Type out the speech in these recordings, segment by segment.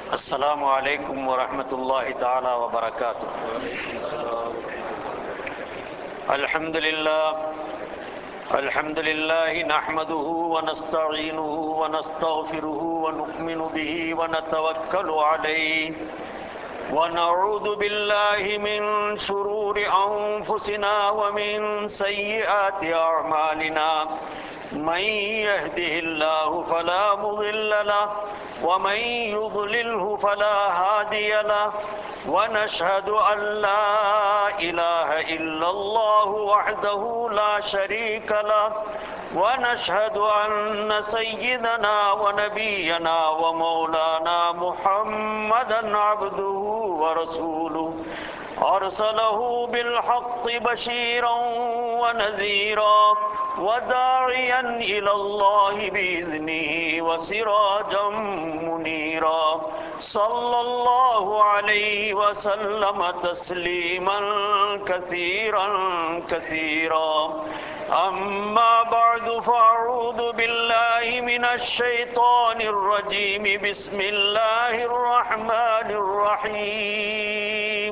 السلام عليكم ورحمة الله تعالى وبركاته الحمد لله الحمد لله نحمده ونستعينه ونستغفره ونؤمن به ونتوكل عليه ونعوذ بالله من شرور أنفسنا ومن سيئات أعمالنا من يهده الله فلا مضل له ومن يضلله فلا هادي له ونشهد أن لا إله إلا الله وحده لا شريك له ونشهد أن سيدنا ونبينا ومولانا محمدا عبده ورسوله أرسله بالحق بشيرا ونذيرا وداعيا إلى الله بإذنه وسراجا منيرا صلى الله عليه وسلم تسليما كثيرا كثيرا أما بعد فأعوذ بالله من الشيطان الرجيم بسم الله الرحمن الرحيم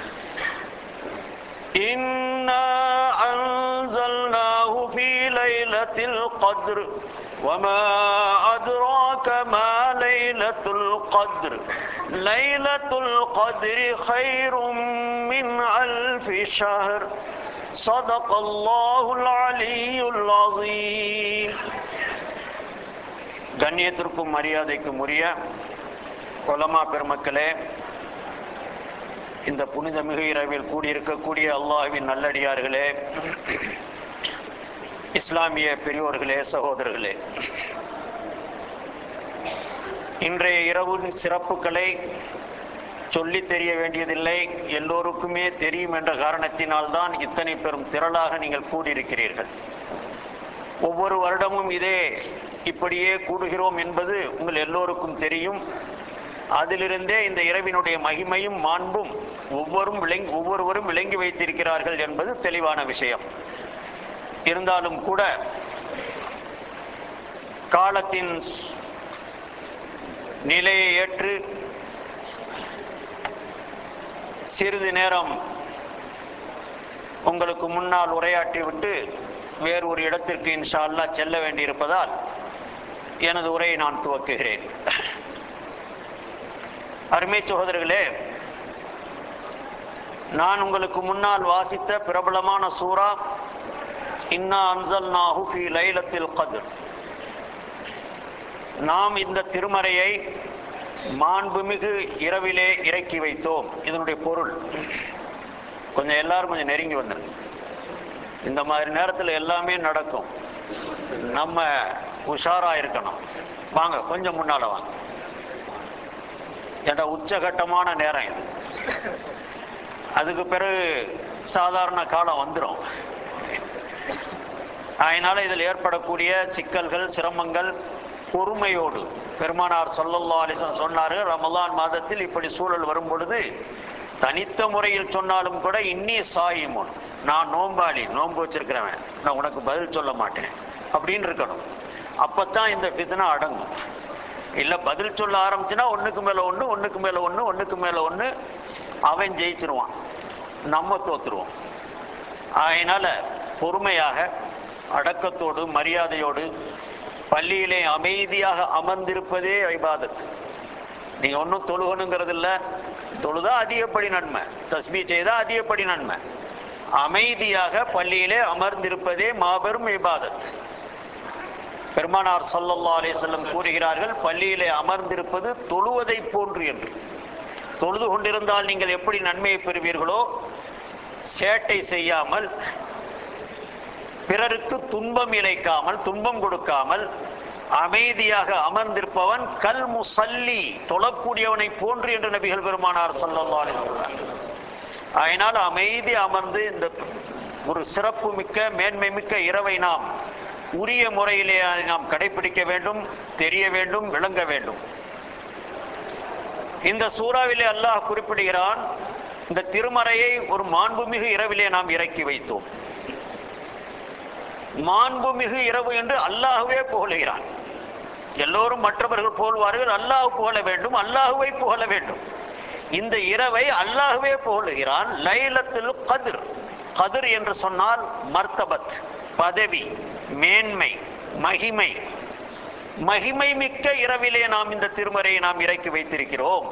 إنا أنزلناه في ليلة القدر وما أدراك ما ليلة القدر ليلة القدر خير من ألف شهر صدق الله العلي العظيم கண்ணியத்திற்கும் மரியாதைக்கும் உரிய கொலமா பெருமக்களே இந்த புனிதமிகு இரவில் கூடியிருக்கக்கூடிய அல்லாஹ்வின் நல்லடியார்களே இஸ்லாமிய பெரியோர்களே சகோதரர்களே இன்றைய இரவின் சிறப்புகளை சொல்லித் தெரிய வேண்டியதில்லை எல்லோருக்குமே தெரியும் என்ற காரணத்தினால்தான் இத்தனை பெரும் திரளாக நீங்கள் கூடியிருக்கிறீர்கள் ஒவ்வொரு வருடமும் இதே இப்படியே கூடுகிறோம் என்பது உங்கள் எல்லோருக்கும் தெரியும் அதிலிருந்தே இந்த இரவினுடைய மகிமையும் மாண்பும் ஒவ்வொரும் விளங்கி ஒவ்வொருவரும் விளங்கி வைத்திருக்கிறார்கள் என்பது தெளிவான விஷயம் இருந்தாலும் கூட காலத்தின் நிலையை ஏற்று சிறிது நேரம் உங்களுக்கு முன்னால் உரையாற்றிவிட்டு வேறு ஒரு இடத்திற்கு இன்ஷா அல்லா செல்ல வேண்டியிருப்பதால் எனது உரையை நான் துவக்குகிறேன் அருமை சகோதரர்களே நான் உங்களுக்கு முன்னால் வாசித்த பிரபலமான சூறா இன்னா அன்சல் நாஹு ஃபி லைலத்தில் கதிர் நாம் இந்த திருமறையை மாண்புமிகு இரவிலே இறக்கி வைத்தோம் இதனுடைய பொருள் கொஞ்சம் எல்லாரும் கொஞ்சம் நெருங்கி வந்துருங்க இந்த மாதிரி நேரத்தில் எல்லாமே நடக்கும் நம்ம உஷாரா இருக்கணும் வாங்க கொஞ்சம் முன்னால வாங்க என்ற உச்சகட்டமான நேரம் இது அதுக்கு பிறகு சாதாரண காலம் வந்துடும் அதனால இதில் ஏற்படக்கூடிய சிக்கல்கள் சிரமங்கள் பொறுமையோடு பெருமானார் சொல்லல்லா அலிசன் சொன்னாரு ரமலான் மாதத்தில் இப்படி சூழல் வரும் பொழுது தனித்த முறையில் சொன்னாலும் கூட இன்னி சாயிமுன் நான் நோம்பாளி நோன்பு வச்சிருக்கிறவன் நான் உனக்கு பதில் சொல்ல மாட்டேன் அப்படின்னு இருக்கணும் அப்பத்தான் இந்த பிதனா அடங்கும் இல்லை பதில் சொல்ல ஆரம்பிச்சுன்னா ஒன்றுக்கு மேலே ஒன்று ஒன்றுக்கு மேலே ஒன்று ஒன்றுக்கு மேலே ஒன்று அவன் ஜெயிச்சிருவான் நம்ம தோத்துருவோம் அதனால பொறுமையாக அடக்கத்தோடு மரியாதையோடு பள்ளியிலே அமைதியாக அமர்ந்திருப்பதே ஐபாதத் நீங்க ஒன்றும் தொழுகணுங்கிறது இல்லை தொழுதா அதிகப்படி நன்மை தஸ்மி செய்தா அதிகப்படி நன்மை அமைதியாக பள்ளியிலே அமர்ந்திருப்பதே மாபெரும் இபாதத் பெருமானார் சல்லல்லா அலிசல்லம் கூறுகிறார்கள் பள்ளியிலே அமர்ந்திருப்பது தொழுவதை போன்று என்று தொழுது கொண்டிருந்தால் நீங்கள் எப்படி நன்மையை பெறுவீர்களோ சேட்டை செய்யாமல் பிறருக்கு துன்பம் இழைக்காமல் துன்பம் கொடுக்காமல் அமைதியாக அமர்ந்திருப்பவன் கல் முசல்லி தொழக்கூடியவனை போன்று என்று நபிகள் பெருமானார் சொல்லல்லா அதனால் அமைதி அமர்ந்து இந்த ஒரு சிறப்பு மிக்க மேன்மை மிக்க இரவை நாம் உரிய முறையிலே நாம் கடைபிடிக்க வேண்டும் தெரிய வேண்டும் விளங்க வேண்டும் இந்த சூறாவிலே அல்லாஹ் குறிப்பிடுகிறான் இந்த திருமறையை ஒரு மாண்புமிகு இரவிலே நாம் இறக்கி வைத்தோம் மாண்புமிகு இரவு என்று அல்லாஹ்வே புகழுகிறான் எல்லோரும் மற்றவர்கள் புகழ்வார்கள் அல்லாஹ் புகழ வேண்டும் அல்லாஹுவை புகழ வேண்டும் இந்த இரவை அல்லாஹுவே புகழுகிறான் லைலத்துல் கதிர் கதிர் என்று சொன்னால் மர்த்தபத் பதவி மேன்மை மகிமை மகிமை மிக்க இரவிலே நாம் இந்த திருமறையை நாம் இறக்கி வைத்திருக்கிறோம்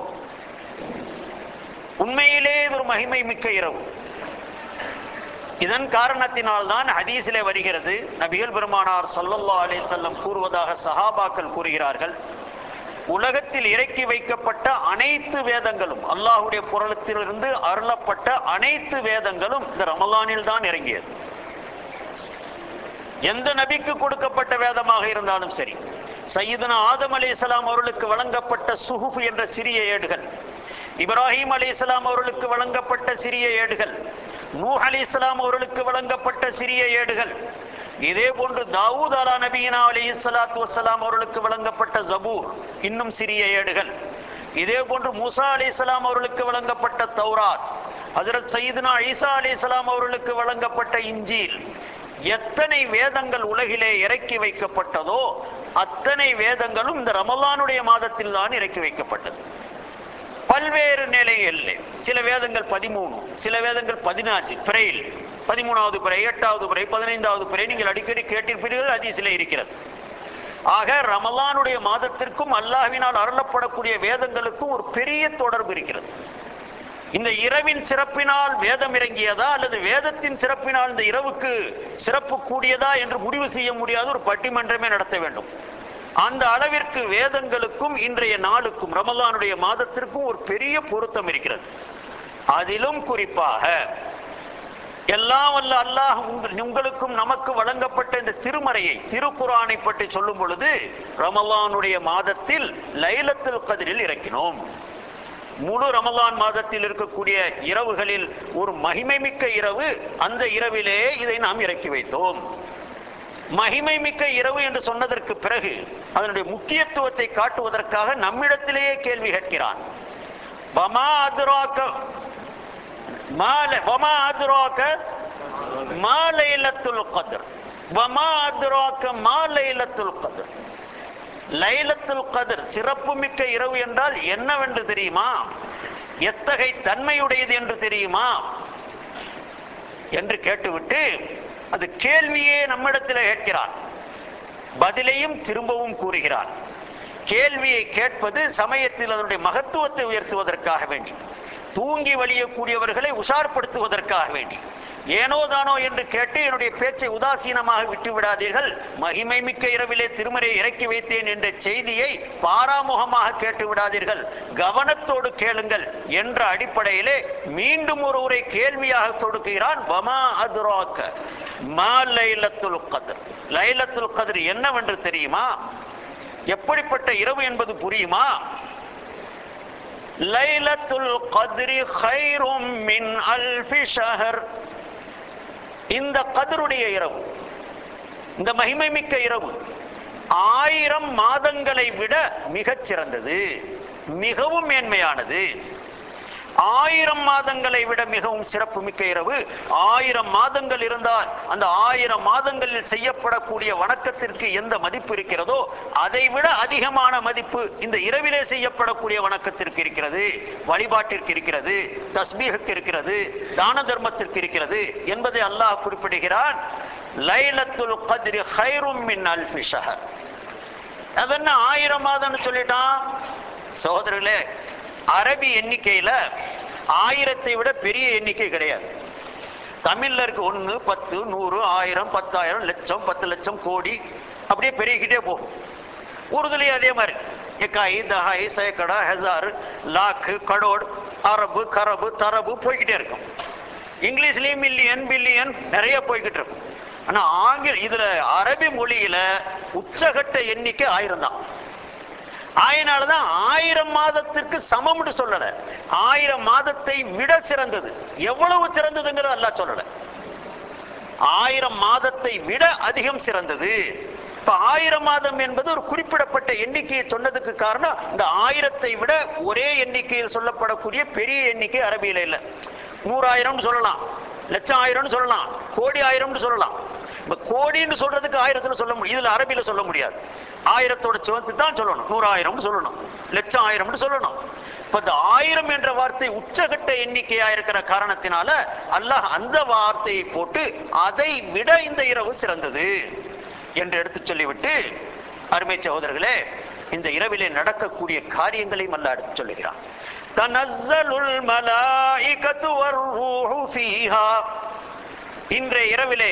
உண்மையிலே இது ஒரு மகிமை மிக்க இரவு இதன் காரணத்தினால் தான் ஹதீஸிலே வருகிறது நபிகள் பெருமானார் ஸல்லல்லாஹு அலைஹி வஸல்லம் கூறுவதாக சஹாபாக்கள் கூறுகிறார்கள் உலகத்தில் இறக்கி வைக்கப்பட்ட அனைத்து வேதங்களும் அல்லாஹ்வுடைய புறத்திலிருந்து அருளப்பட்ட அனைத்து வேதங்களும் இந்த ரமலானில் தான் இறங்கியது எந்த நபிக்கு கொடுக்கப்பட்ட வேதமாக இருந்தாலும் சரி சையதுனா ஆதம் அலைஹிஸ்ஸலாம் அவர்களுக்கு வழங்கப்பட்ட சுஹுஃப் என்ற சிறிய ஏடுகள் இப்ராஹிம் அலைஹிஸ்ஸலாம் அவர்களுக்கு வழங்கப்பட்ட சிறிய ஏடுகள் நூஹ் அலைஹிஸ்ஸலாம் அவர்களுக்கு வழங்கப்பட்ட சிறிய ஏடுகள் இதே போன்று தாவூத் அலா நபியினா அலைஹி ஸலாத்து வஸ்ஸலாம் அவர்களுக்கு வழங்கப்பட்ட ஜபூர் இன்னும் சிறிய ஏடுகள் இதே போன்று மூசா அலைஹிஸ்ஸலாம் அவர்களுக்கு வழங்கப்பட்ட தௌராத் ஹஜரத் சையதுனா ஈசா அலைஹிஸ்ஸலாம் அவர்களுக்கு வழங்கப்பட்ட இஞ்சீல் எத்தனை வேதங்கள் உலகிலே இறக்கி வைக்கப்பட்டதோ அத்தனை வேதங்களும் இந்த ரமலானுடைய மாதத்தில் தான் இறக்கி வைக்கப்பட்டது பல்வேறு நிலைகளில் சில வேதங்கள் பதிமூணு சில வேதங்கள் பதினாஞ்சு பிறையில் பதிமூணாவது பிறை எட்டாவது பிறை பதினைந்தாவது பிறை நீங்கள் அடிக்கடி கேட்டிருப்பீர்கள் அதிசில இருக்கிறது ஆக ரமலானுடைய மாதத்திற்கும் அல்லாஹ்வினால் அருளப்படக்கூடிய வேதங்களுக்கும் ஒரு பெரிய தொடர்பு இருக்கிறது இந்த இரவின் சிறப்பினால் வேதம் இறங்கியதா அல்லது வேதத்தின் சிறப்பினால் இந்த இரவுக்கு சிறப்பு கூடியதா என்று முடிவு செய்ய முடியாத ஒரு பட்டிமன்றமே நடத்த வேண்டும் அந்த அளவிற்கு வேதங்களுக்கும் இன்றைய நாளுக்கும் ரமலானுடைய மாதத்திற்கும் ஒரு பெரிய பொருத்தம் இருக்கிறது அதிலும் குறிப்பாக எல்லாம் வல்ல அல்லாஹ் உங்கள் உங்களுக்கும் நமக்கு வழங்கப்பட்ட இந்த திருமறையை திருக்குரானை பற்றி சொல்லும் பொழுது ரமலானுடைய மாதத்தில் லைலத்துல் கதிரில் இறக்கினோம் முழு ரமலான் மாதத்தில் இருக்கக்கூடிய இரவுகளில் ஒரு மகிமை மிக்க இரவு அந்த இரவிலே இதை நாம் இறக்கி வைத்தோம் மகிமை மிக்க இரவு என்று சொன்னதற்கு பிறகு அதனுடைய முக்கியத்துவத்தை காட்டுவதற்காக நம்மிடத்திலேயே கேள்வி கேட்கிறான் வமா அதுராக்க மால வமா அதுராக்க மாலைலத்துல் கத்ர் வமா அதுராக்க மாலைலத்துல் கத்ர் லைலத்துல் கதிர் சிறப்பு மிக்க இரவு என்றால் என்னவென்று தெரியுமா எத்தகை தன்மையுடையது என்று தெரியுமா என்று கேட்டுவிட்டு அது கேள்வியே நம்மிடத்தில் கேட்கிறான் பதிலையும் திரும்பவும் கூறுகிறான் கேள்வியை கேட்பது சமயத்தில் அதனுடைய மகத்துவத்தை உயர்த்துவதற்காக வேண்டி தூங்கி வழியக்கூடியவர்களை உஷார்படுத்துவதற்காக வேண்டி ஏனோ தானோ என்று கேட்டு என்னுடைய பேச்சை உதாசீனமாக விட்டு விடாதீர்கள் மகிமை மிக்க இரவிலே திருமறை இறக்கி வைத்தேன் என்ற செய்தியை பாராமுகமாக கேட்டு விடாதீர்கள் கவனத்தோடு கேளுங்கள் என்ற அடிப்படையிலே மீண்டும் ஒரு உரை கேள்வியாக தொடுக்கிறான் வமா அதுராக்க மா லைலத்துல் கதிர் லைலத்துல் கதிர் என்னவென்று தெரியுமா எப்படிப்பட்ட இரவு என்பது புரியுமா லைலத்துல் கத்ரி ஹைரும் மின் அல்ஃபி ஷஹர் இந்த கதருடைய இரவு இந்த மகிமை மிக்க இரவு ஆயிரம் மாதங்களை விட மிகச் சிறந்தது மிகவும் மேன்மையானது ஆயிரம் மாதங்களை விட மிகவும் சிறப்பு மிக்க இரவு ஆயிரம் மாதங்கள் இருந்தால் அந்த ஆயிரம் மாதங்களில் செய்யப்படக்கூடிய வணக்கத்திற்கு எந்த மதிப்பு இருக்கிறதோ அதை விட அதிகமான மதிப்பு இந்த இரவிலே செய்யப்படக்கூடிய வணக்கத்திற்கு இருக்கிறது வழிபாட்டிற்கு இருக்கிறது தஸ்பீகுக்கு இருக்கிறது தான தர்மத்திற்கு இருக்கிறது என்பதை அல்லாஹ் குறிப்பிடுகிறான் லைலத்துல் கத்ரி ஹைரும் மின் அல்ஃபி ஷஹர் அதென்ன ஆயிரம் மாதம்னு சொல்லிட்டான் சகோதரர்களே அரபி எண்ணிக்கையில ஆயிரத்தை விட பெரிய எண்ணிக்கை கிடையாது தமிழ்ல இருக்கு ஒன்று பத்து நூறு ஆயிரம் பத்தாயிரம் லட்சம் பத்து லட்சம் கோடி அப்படியே பெருகிக்கிட்டே போகும் உருதுலேயே அதே மாதிரி எக்காய் தஹாய் சேக்கடா ஹெசார் லாக்கு கடோட் அரபு கரபு தரபு போய்கிட்டே இருக்கும் இங்கிலீஷ்லயும் மில்லியன் பில்லியன் நிறைய போய்கிட்டு இருக்கும் ஆனா ஆங்கில இதுல அரபி மொழியில உச்சகட்ட எண்ணிக்கை ஆயிரம் தான் ஆயினாலதான் ஆயிரம் மாதத்திற்கு சமம்னு சொல்லல ஆயிரம் மாதத்தை விட சிறந்தது எவ்வளவு சிறந்ததுங்கிறது அல்லாஹ் சொல்லல ஆயிரம் மாதத்தை விட அதிகம் சிறந்தது இப்ப ஆயிரம் மாதம் என்பது ஒரு குறிப்பிடப்பட்ட எண்ணிக்கையை சொன்னதுக்கு காரணம் இந்த ஆயிரத்தை விட ஒரே எண்ணிக்கையில் சொல்லப்படக்கூடிய பெரிய எண்ணிக்கை அரபியில இல்ல நூறாயிரம்னு சொல்லலாம் லட்சம் ஆயிரம்னு சொல்லலாம் கோடி ஆயிரம்னு சொல்லலாம் இப்ப கோடின்னு சொல்றதுக்கு ஆயிரத்துல சொல்ல முடியும் இதுல அரபியில சொல்ல முடியாது ஆயிரத்தோட சேர்த்து தான் சொல்லணும் நூறாயிரம்னு சொல்லணும் லட்சம் ஆயிரம்னு சொல்லணும் இப்ப இந்த ஆயிரம் என்ற வார்த்தை உச்சகட்ட எண்ணிக்கையா இருக்கிற காரணத்தினால அல்லாஹ் அந்த வார்த்தையை போட்டு அதை விட இந்த இரவு சிறந்தது என்று எடுத்து சொல்லிவிட்டு அருமை சகோதரர்களே இந்த இரவிலே நடக்கக்கூடிய காரியங்களையும் அல்லாஹ் எடுத்து சொல்லுகிறான் தனஸ்ஸலுல் மலாயிகத்து வர்ரூஹு ஃபீஹா இன்றைய இரவிலே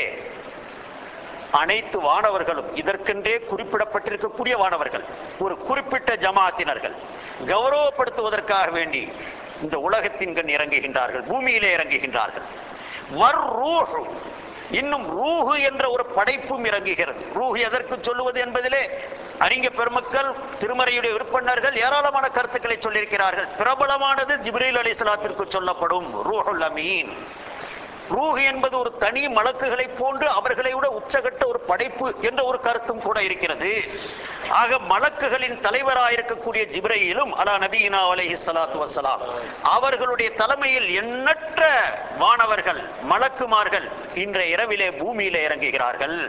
அனைத்து வானவர்களும் இதற்கென்றே குறிப்பிடப்பட்டிருக்கக்கூடிய வானவர்கள் ஒரு குறிப்பிட்ட ஜமாத்தினர்கள் கௌரவப்படுத்துவதற்காக வேண்டி இந்த உலகத்தின் கண் இறங்குகின்றார்கள் பூமியிலே இறங்குகின்றார்கள் வர் ரூஹு இன்னும் ரூஹு என்ற ஒரு படைப்பும் இறங்குகிறது ரூஹு எதற்கு சொல்லுவது என்பதிலே அறிஞ பெருமக்கள் திருமறையுடைய விற்பனர்கள் ஏராளமான கருத்துக்களை சொல்லியிருக்கிறார்கள் பிரபலமானது ஜிப்ரீல் அலிஸ்லாத்திற்கு சொல்லப்படும் ரூஹுல் அமீன் ரூஹ் என்பது ஒரு தனி மலக்குகளை போன்று அவர்களை விட உச்சகட்ட ஒரு படைப்பு என்ற ஒரு கருத்தும் கூட இருக்கிறது ஆக மலக்குகளின் தலைவராயிருக்கக்கூடிய ஜிப்ரையிலும் அலா நபீனா அலைஹி ஸலாத்து வஸ்ஸலாம் அவர்களுடைய தலைமையில் எண்ணற்ற வானவர்கள் மலக்குமார்கள் இன்றைய இரவிலே பூமியிலே இறங்குகிறார்கள்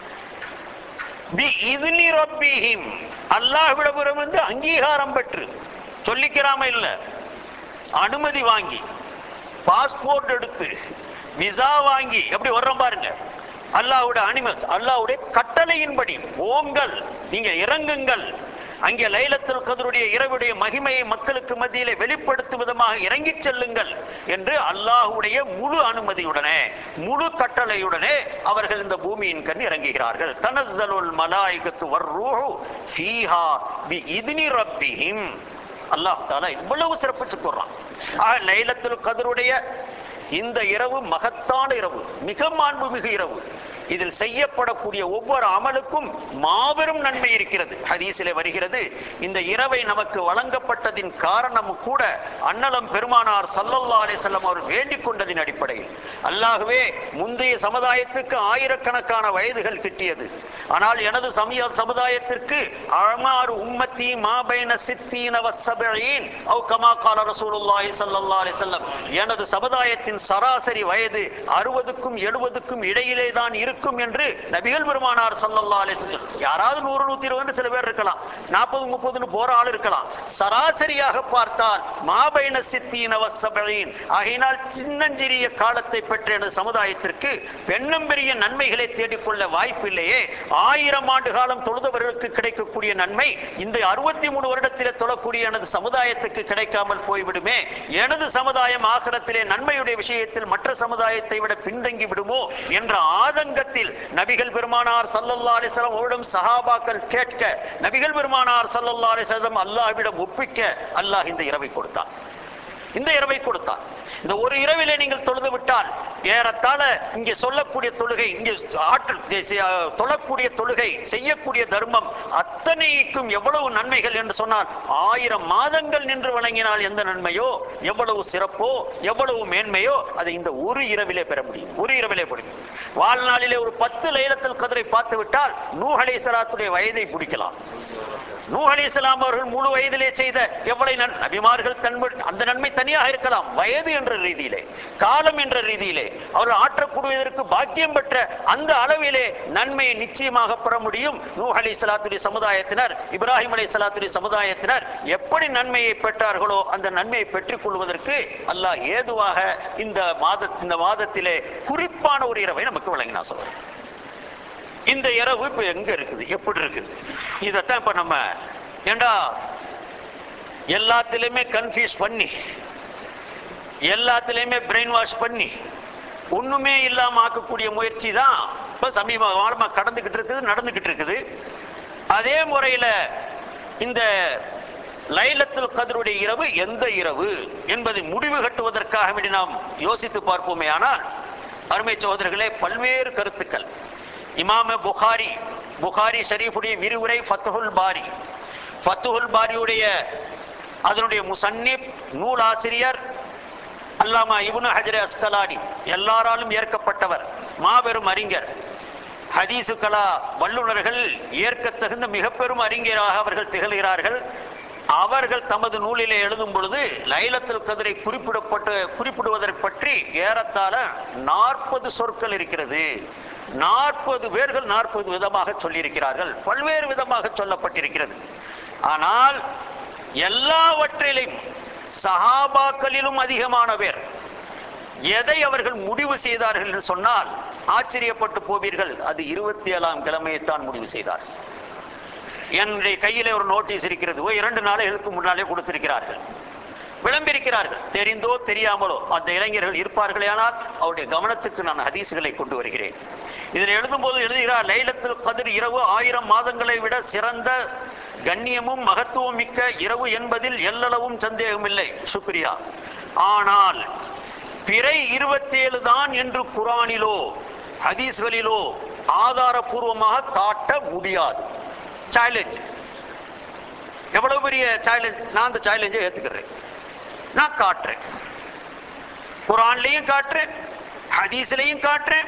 பி இத்னி ரப்பிஹிம் அல்லாஹ்விடமிருந்து அங்கீகாரம் பெற்று சொல்லிக்கிறாம இல்ல அனுமதி வாங்கி பாஸ்போர்ட் எடுத்து விசா வாங்கி எப்படி வர்றோம் பாருங்க அல்லாஹ்வுடைய அனிமத் அல்லாஹ்வுடைய கட்டளையின்படி ஓங்கள் நீங்க இறங்குங்கள் அங்கே லைலத்துல் கதருடைய இரவுடைய மகிமையை மக்களுக்கு மத்தியிலே வெளிப்படுத்தும் விதமாக இறங்கிச் செல்லுங்கள் என்று அல்லாஹ்வுடைய முழு அனுமதியுடனே முழு கட்டளையுடனே அவர்கள் இந்த பூமியின் கண் இறங்குகிறார்கள் தனஸ்ஸலுல் மலாயிகத்து வர்ரூஹு ஃபீஹா பி இத்னி ரப்பிஹிம் அல்லாஹ் தாலா இவ்வளவு சிறப்பிச்சு கூறான் ஆக லைலத்துல் கதருடைய இந்த இரவு மகத்தான இரவு மிக மாண்புமிகு இரவு இதில் செய்யப்படக்கூடிய ஒவ்வொரு அமலுக்கும் மாபெரும் நன்மை இருக்கிறது ஹதீஸிலே வருகிறது இந்த இரவை நமக்கு வழங்கப்பட்டதின் காரணம் கூட அன்னலம் பெருமானார் சல்லல்லா அலிசல்லம் அவர் வேண்டிக் கொண்டதின் அடிப்படையில் அல்லாகவே முந்தைய சமுதாயத்துக்கு ஆயிரக்கணக்கான வயதுகள் கிட்டியது ஆனால் எனது சமய சமுதாயத்திற்கு அழமாறு உம்மத்தி மாபைன சித்தீன வசபீன் அவு கமா கால ரசூலுல்லாஹி ஸல்லல்லாஹு அலைஹி வஸல்லம் எனது சமுதாயத்தின் சராசரி வயது அறுபதுக்கும் எழுபதுக்கும் இடையிலே தான் இருக்கும் என்று நபிகள் பெருமானார் ஸல்லல்லாஹு அலைஹி வஸல்லம் யாராவது நூறு நூத்தி இருபது சில பேர் இருக்கலாம் நாற்பது முப்பதுன்னு போற ஆள் இருக்கலாம் சராசரியாக பார்த்தால் மாபைன சித்தீன வசபீன் ஆகையினால் சின்னஞ்சிறிய காலத்தை பெற்ற எனது சமுதாயத்திற்கு பெண்ணும் பெரிய நன்மைகளை தேடிக்கொள்ள வாய்ப்பில்லையே ஆயிரம் ஆண்டு காலம் தொழுதவர்களுக்கு கிடைக்கக்கூடிய நன்மை இந்த அறுபத்தி மூணு வருடத்திலே தொழக்கூடிய எனது சமுதாயத்துக்கு கிடைக்காமல் போய்விடுமே எனது சமுதாயம் ஆகரத்திலே நன்மையுடைய விஷயத்தில் மற்ற சமுதாயத்தை விட பின்தங்கி விடுமோ என்ற ஆதங்கத்தில் நபிகள் பெருமானார் சல்லல்லா அலிஸ்லாம் அவரிடம் சஹாபாக்கள் கேட்க நபிகள் பெருமானார் சல்லல்லா அலிஸ்லாம் அல்லாஹ்விடம் ஒப்பிக்க அல்லாஹ் இந்த இரவை கொடுத்தான் இந்த இரவை கொடுத்தான் இந்த ஒரு இரவிலே நீங்கள் தொழுது விட்டால் ஏறத்தாழ இங்கே சொல்லக்கூடிய தொழுகை இங்கே ஆற்றல் செ- தொழக்கூடிய தொழுகை செய்யக்கூடிய தர்மம் அத்தனைக்கும் எவ்வளவு நன்மைகள் என்று சொன்னால் ஆயிரம் மாதங்கள் நின்று வணங்கினால் எந்த நன்மையோ எவ்வளவு சிறப்போ எவ்வளவு மேன்மையோ அதை இந்த ஒரு இரவிலே பெற முடியும் ஒரு இரவிலே பெற முடியும் வாழ்நாளிலே ஒரு பத்து லைலத்தில் கதிரை பார்த்து விட்டால் நூஹலை சலாத்துடைய வயதை பிடிக்கலாம் நூஹ் அலைஹிஸ்ஸலாம் அவர்கள் முழு வயதிலே செய்த எவ்வளவு நன் நபிமார்கள் தன்மை அந்த நன்மை தனியாக இருக்கலாம் வயது என்ற ரீதியிலே காலம் என்ற ரீதியிலே அவர்கள் ஆற்றக்கூடியதற்கு பாக்கியம் பெற்ற அந்த அளவிலே நன்மையை நிச்சயமாக பெற முடியும் நூஹ் அலி சலாத்துடைய சமுதாயத்தினர் இப்ராஹிம் அலை சலாத்துடைய சமுதாயத்தினர் எப்படி நன்மையை பெற்றார்களோ அந்த நன்மையை பெற்றுக் கொள்வதற்கு அல்லாஹ் ஏதுவாக இந்த மாத இந்த மாதத்திலே குறிப்பான ஒரு இரவை நமக்கு வழங்கினா சொல்றேன் இந்த இரவு இப்ப எங்க இருக்குது எப்படி இருக்குது இதத்தான் இப்ப நம்ம ஏண்டா எல்லாத்திலையுமே கன்ஃபியூஸ் பண்ணி எல்லாத்திலையுமே பிரெயின் வாஷ் பண்ணி ஒண்ணுமே இல்லாம ஆக்கக்கூடிய முயற்சி தான் இப்ப சமீப காலமா கடந்துகிட்டு இருக்குது நடந்துகிட்டு இருக்குது அதே முறையில இந்த லைலத்துல் கதருடைய இரவு எந்த இரவு என்பதை முடிவு கட்டுவதற்காக வேண்டி நாம் யோசித்து பார்ப்போமே ஆனால் அருமை சகோதரர்களே பல்வேறு கருத்துக்கள் இமாம புகாரி புகாரி ஷரீஃபுடைய விரிவுரை ஃபத்துஹுல் பாரி ஃபத்துஹுல் பாரியுடைய அதனுடைய முசன்னிப் நூலாசிரியர் அல்லாமா இப்னு ஹஜ்ரே அஸ்கலானி எல்லாராலும் ஏற்கப்பட்டவர் மாபெரும் அறிஞர் ஹதீசுகளா வல்லுநர்கள் ஏற்கத் தகுந்த மிக பெரும் அறிஞராக அவர்கள் திகழ்கிறார்கள் அவர்கள் தமது நூலிலே எழுதும் பொழுது லைலத்துல் கதிரை குறிப்பிடப்பட்டு குறிப்பிடுவதை பற்றி ஏறத்தாழ நாற்பது சொற்கள் இருக்கிறது நாற்பது பேர்கள் நாற்பது விதமாக சொல்லியிருக்கிறார்கள் பல்வேறு விதமாக சொல்லப்பட்டிருக்கிறது ஆனால் எல்லாவற்றிலும் சஹாபாக்களிலும் அதிகமான பேர் எதை அவர்கள் முடிவு செய்தார்கள் என்று சொன்னால் ஆச்சரியப்பட்டு போவீர்கள் அது இருபத்தி ஏழாம் கிழமையைத்தான் முடிவு செய்தார்கள் என்னுடைய கையிலே ஒரு நோட்டீஸ் இருக்கிறது ஓ இரண்டு நாளைகளுக்கு முன்னாலே கொடுத்திருக்கிறார்கள் விளம்பியிருக்கிறார்கள் தெரிந்தோ தெரியாமலோ அந்த இளைஞர்கள் இருப்பார்களே ஆனால் அவருடைய கவனத்துக்கு நான் ஹதீசுகளை கொண்டு வருகிறேன் இதில் எழுதும்போது எழுதுகிறார் லைலத்தில் கதிர் இரவு ஆயிரம் மாதங்களை விட சிறந்த கண்ணியமும் மகத்துவம் மிக்க இரவு என்பதில் எல்லளவும் சந்தேகமில்லை சுக்ரியா ஆனால் பிறை இருபத்தேழு தான் என்று குரானிலோ ஹதீஸ்களிலோ ஆதாரபூர்வமாக காட்ட முடியாது சேலஞ்ச் எவ்வளவு பெரிய சேலஞ்ச் நான் அந்த சேலஞ்சை ஏத்துக்கிறேன் நான் காட்டுறேன் குரான்லையும் காட்டுறேன் ஹதீஸ்லையும் காட்டுறேன்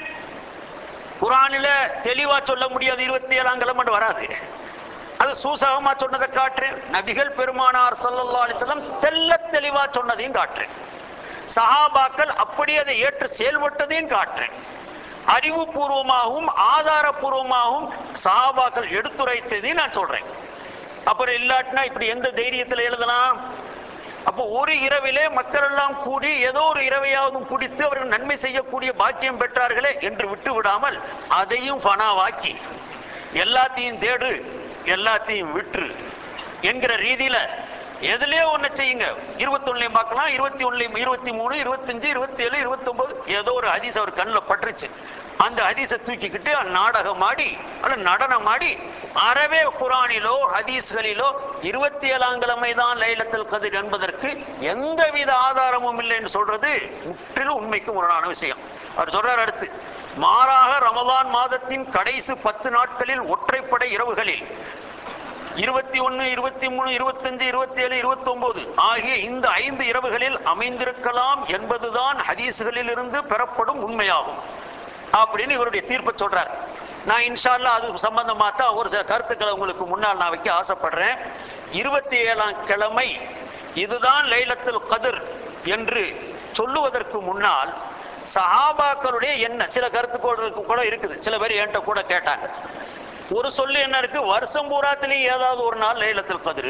குரானில தெளிவா சொல்ல முடியாது இருபத்தி ஏழாம் கிழமை வராது அது சூசகமா சொன்னதை காட்டுறேன் நபிகள் பெருமானார் ஸல்லல்லாஹு அலைஹி வஸல்லம் தெள்ள தெளிவா சொன்னதையும் காட்டுறேன் சஹாபாக்கள் அப்படி அதை ஏற்று செயல்பட்டதையும் காட்டுறேன் அறிவுபூர்வமாகவும் ஆதாரபூர்வமாகவும் சஹாபாக்கள் எடுத்துரைத்ததையும் நான் சொல்றேன் அப்புறம் இல்லாட்டினா இப்படி எந்த தைரியத்தில் எழுதலாம் அப்போ ஒரு இரவிலே மக்கள் எல்லாம் கூடி ஏதோ ஒரு இரவையாவது குடித்து அவர்கள் நன்மை செய்யக்கூடிய பாக்கியம் பெற்றார்களே என்று விட்டு விடாமல் அதையும் பணாவாக்கி எல்லாத்தையும் தேடு எல்லாத்தையும் விற்று என்கிற ரீதியில எதுலயே ஒண்ணு செய்யுங்க இருபத்தி ஒண்ணுலையும் பார்க்கலாம் இருபத்தி ஒண்ணுலையும் இருபத்தி மூணு இருபத்தஞ்சு இருபத்தி ஏழு இருபத்தி ஒன்பது ஏதோ ஒரு ஹதீஸ் அவர் கண்ணில் பட்டுருச்சு அந்த ஹதீஸை தூக்கிக்கிட்டு நாடகம் ஆடி அல்ல நடனம் ஆடி அறவே குரானிலோ ஹதீஸ்களிலோ இருபத்தி ஏழாம் கிழமை தான் லைலத்தில் கதிர் என்பதற்கு எந்தவித ஆதாரமும் இல்லை என்று சொல்றது முற்றிலும் உண்மைக்கு முரணான விஷயம் அவர் சொல்றார் அடுத்து மாறாக ரமலான் மாதத்தின் கடைசி பத்து நாட்களில் ஒற்றைப்படை இரவுகளில் இருபத்தி ஒன்னு இருபத்தி மூணு இருபத்தஞ்சு இருபத்தி ஏழு இருபத்தி ஒன்பது ஆகிய இந்த ஐந்து இரவுகளில் அமைந்திருக்கலாம் என்பதுதான் ஹதீஸ்களில் இருந்து பெறப்படும் உண்மையாகும் அப்படின்னு இவருடைய தீர்ப்பை சொல்றார் நான் இன்ஷா அல்லாஹ் அது சம்பந்தமா தான் ஒரு சில கருத்துக்களை உங்களுக்கு முன்னால் நான் வைக்க ஆசைப்படுறேன் இருபத்தி ஏழாம் கிழமை இதுதான் லைலத்துல் கதிர் என்று சொல்லுவதற்கு முன்னால் சஹாபாக்களுடைய என்ன சில கருத்துக்கோடு கூட இருக்குது சில பேர் என்கிட்ட கூட கேட்டாங்க ஒரு சொல்லு என்ன இருக்கு வருஷம் பூராத்திலையும் ஏதாவது ஒரு நாள் லைலத்தில் கதிரு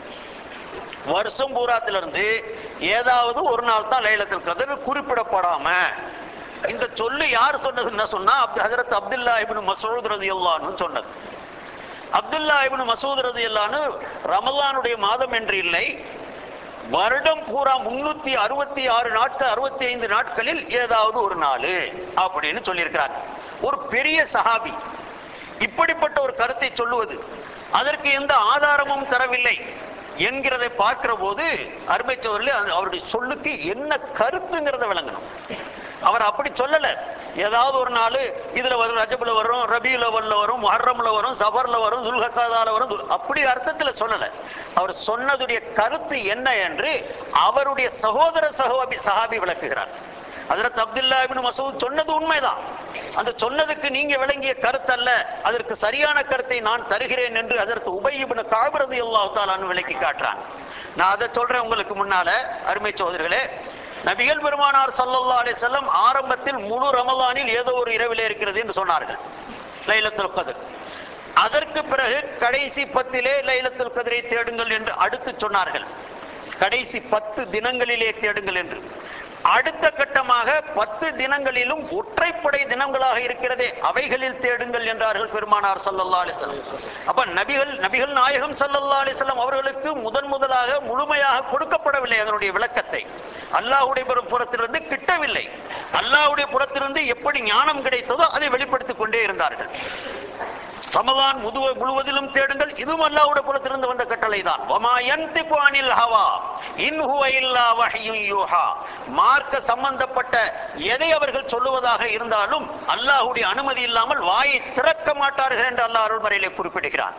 வருஷம் பூராத்துல இருந்து ஏதாவது ஒரு நாள் தான் லைலத்தில் கதிர் குறிப்பிடப்படாம இந்த சொல்லு யார் சொன்னதுன்னு சொன்னா அப்து ஹஜரத் அப்துல்லா இப்னு மசூத் ரதியல்லான்னு சொன்னது அப்துல்லா இப்னு மசூத் ரதியல்லான்னு ரமலானுடைய மாதம் என்று இல்லை வருடம் பூரா முன்னூத்தி அறுபத்தி ஆறு நாட்கள் அறுபத்தி ஐந்து நாட்களில் ஏதாவது ஒரு நாள் அப்படின்னு சொல்லியிருக்கிறாங்க ஒரு பெரிய சஹாபி இப்படிப்பட்ட ஒரு கருத்தை சொல்லுவது அதற்கு எந்த ஆதாரமும் தரவில்லை என்கிறதை பார்க்கிற போது அருமை சோதரில் அவருடைய சொல்லுக்கு என்ன கருத்துங்கிறத விளங்கணும் அவர் அப்படி சொல்லல ஏதாவது ஒரு நாள் இதுல வரும் ரஜபுல வரும் ரபியுல வரல வரும் மஹர்ரம்ல வரும் சபர்ல வரும் துல்ஹக்காதால வரும் துல்- அப்படி அர்த்தத்துல சொல்லல அவர் சொன்னதுடைய கருத்து என்ன என்று அவருடைய சகோதர சகோபி சஹாபி விளக்குகிறார் ஹஜரத் அப்துல்லா இப்னு மசூத் சொன்னது உண்மைதான் அந்த சொன்னதுக்கு நீங்க விளங்கிய கருத்து அல்ல அதற்கு சரியான கருத்தை நான் தருகிறேன் என்று அதற்கு உபயிபின் காபிரது அல்லாஹ் தாலான்னு விளக்கி காட்டுறாங்க நான் அதை சொல்றேன் உங்களுக்கு முன்னால அருமை சோதர்களே நபிகள் பெருமானார் ஸல்லல்லாஹு அலைஹி வஸல்லம் ஆரம்பத்தில் முழு ரமலானில் ஏதோ ஒரு இரவிலே இருக்கிறது என்று சொன்னார்கள் லைலத்துல் கத்ர் அதற்கு பிறகு கடைசி பத்திலே லைலத்துல் கதிரை தேடுங்கள் என்று அடுத்து சொன்னார்கள் கடைசி பத்து தினங்களிலே தேடுங்கள் என்று அடுத்த கட்டமாக பத்து தினங்களிலும் ஒற்றைப்படை தினங்களாக இருக்கிறதே அவைகளில் தேடுங்கள் என்றார்கள் பெருமானார் ஸல்லல்லாஹு அலைஹி வஸல்லம் அப்ப நபிகள் நபிகள் நாயகம் ஸல்லல்லாஹு அலைஹி வஸல்லம் அவர்களுக்கு முதன் முதலாக முழுமையாக கொடுக்கப்படவில்லை அதனுடைய விளக்கத்தை அல்லாஹ்வுடைய புற- புறத்திலிருந்து கிட்டவில்லை அல்லாஹ்வுடைய புறத்திலிருந்து எப்படி ஞானம் கிடைத்ததோ அதை வெளிப்படுத்திக் கொண்டே இருந்தார்கள் ரமலான் முதுவ முழுவதிலும் தேடுங்கள் இதுவும் அல்லாஹ்வுடைய புறத்திலிருந்து வந்த கட்டளை தான் வமா யன்திகு அனில் ஹவா இன் ஹுவ இல்லா வஹ்யுன் யூஹா மார்க்க சம்பந்தப்பட்ட எதை அவர்கள் சொல்லுவதாக இருந்தாலும் அல்லாஹ்வுடைய அனுமதி இல்லாமல் வாயை திறக்க மாட்டார்கள் என்று அல்லாஹ் அருள்மறையிலே குறிப்பிடுகிறான்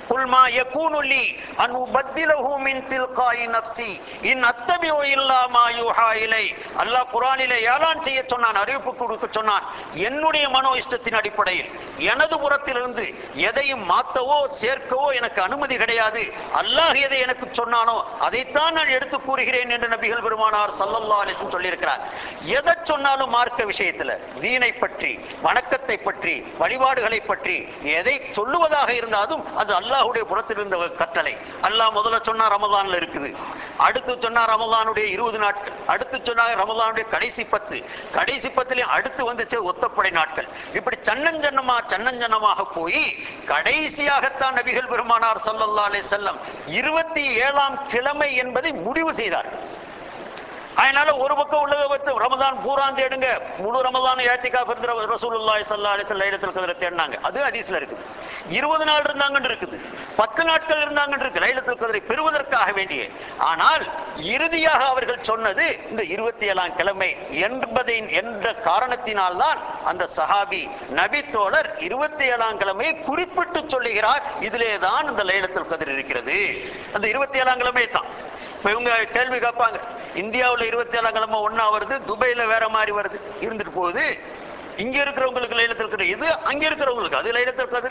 குல் மா யகூனு லி அன் உபத்திலஹு மின் தில்காய் நஃப்ஸி இன் அத்தபிஉ இல்லா மா யூஹா இலை அல்லாஹ் குர்ஆனிலே ஏலான் செய்ய சொன்னான் அறிவிப்பு கொடுக்க சொன்னான் என்னுடைய மனோ இஷ்டத்தின் அடிப்படையில் எனது புறத்திலிருந்து எதையும் மாத்தவோ சேர்க்கவோ எனக்கு அனுமதி கிடையாது அல்லாஹ் எதை எனக்கு சொன்னானோ அதைத்தான் நான் எடுத்து கூறுகிறேன் என்று நபிகள் பெருமானார் ஸல்லல்லாஹு அலைஹி வஸல்லம் சொல்லியிருக்கிறார் எதை சொன்னாலும் மார்க்க விஷயத்துல தீனை பற்றி வணக்கத்தை பற்றி வழிபாடுகளை பற்றி எதை சொல்லுவதாக இருந்தாலும் அது அல்லாஹ்வுடைய புறத்தில் இருந்த ஒரு கட்டளை அல்லாஹ் முதல்ல சொன்னா ரமதான்ல இருக்குது அடுத்து சொன்னா ரமதானுடைய இருபது நாட்கள் அடுத்து சொன்னாங்க ரமதானுடைய கடைசி பத்து கடைசி பத்துலயும் அடுத்து வந்துச்சு ஒத்தப்படை நாட்கள் இப்படி சன்னஞ்சன்னமா சன்னஞ்சன்னமாக போய் கடைசியாகத்தான் நபிகள் பெருமானார் ஸல்லல்லாஹு அலைஹி வஸல்லம் இருபத்தி ஏழாம் கிழமை என்பதை முடிவு செய்தார் அதனால ஒரு பக்கம் உள்ளதை வைத்து ரமதான் பூரான் தேடுங்க முழு ரமதான் ஏத்திக்கா பிறந்த ரசூலுல்லாஹி ஸல்லல்லாஹு அலைஹி வஸல்லம் லைலத்துல் கத்ர தேடினாங்க அது ஹதீஸ்ல இருக்குது இருபது நாள் இருந்தாங்கன்னு இருக்குது பத்து நாட்கள் இருந்தாங்கன்னு இருக்கு லைலத்துல் கத்ரை பெறுவதற்காக வேண்டிய ஆனால் இறுதியாக அவர்கள் சொன்னது இந்த இருபத்தி ஏழாம் கிழமை என்பதை என்ற காரணத்தினால்தான் அந்த சஹாபி நபி தோழர் இருபத்தி ஏழாம் கிழமையை குறிப்பிட்டு சொல்லுகிறார் இதிலே தான் இந்த லைலத்துல் கதிர் இருக்கிறது அந்த இருபத்தி ஏழாம் கிழமை தான் இப்ப இவங்க கேள்வி கேட்பாங்க இந்தியாவுல இருபத்தி ஏழாம் கிழமை ஒண்ணா வருது துபாயில வேற மாதிரி வருது இருந்துட்டு போகுது இங்க இருக்கிறவங்களுக்கு லைலத்தில் இருக்கிற இது அங்க இருக்கிறவங்களுக்கு அது லைலத்தில் இருக்கிறது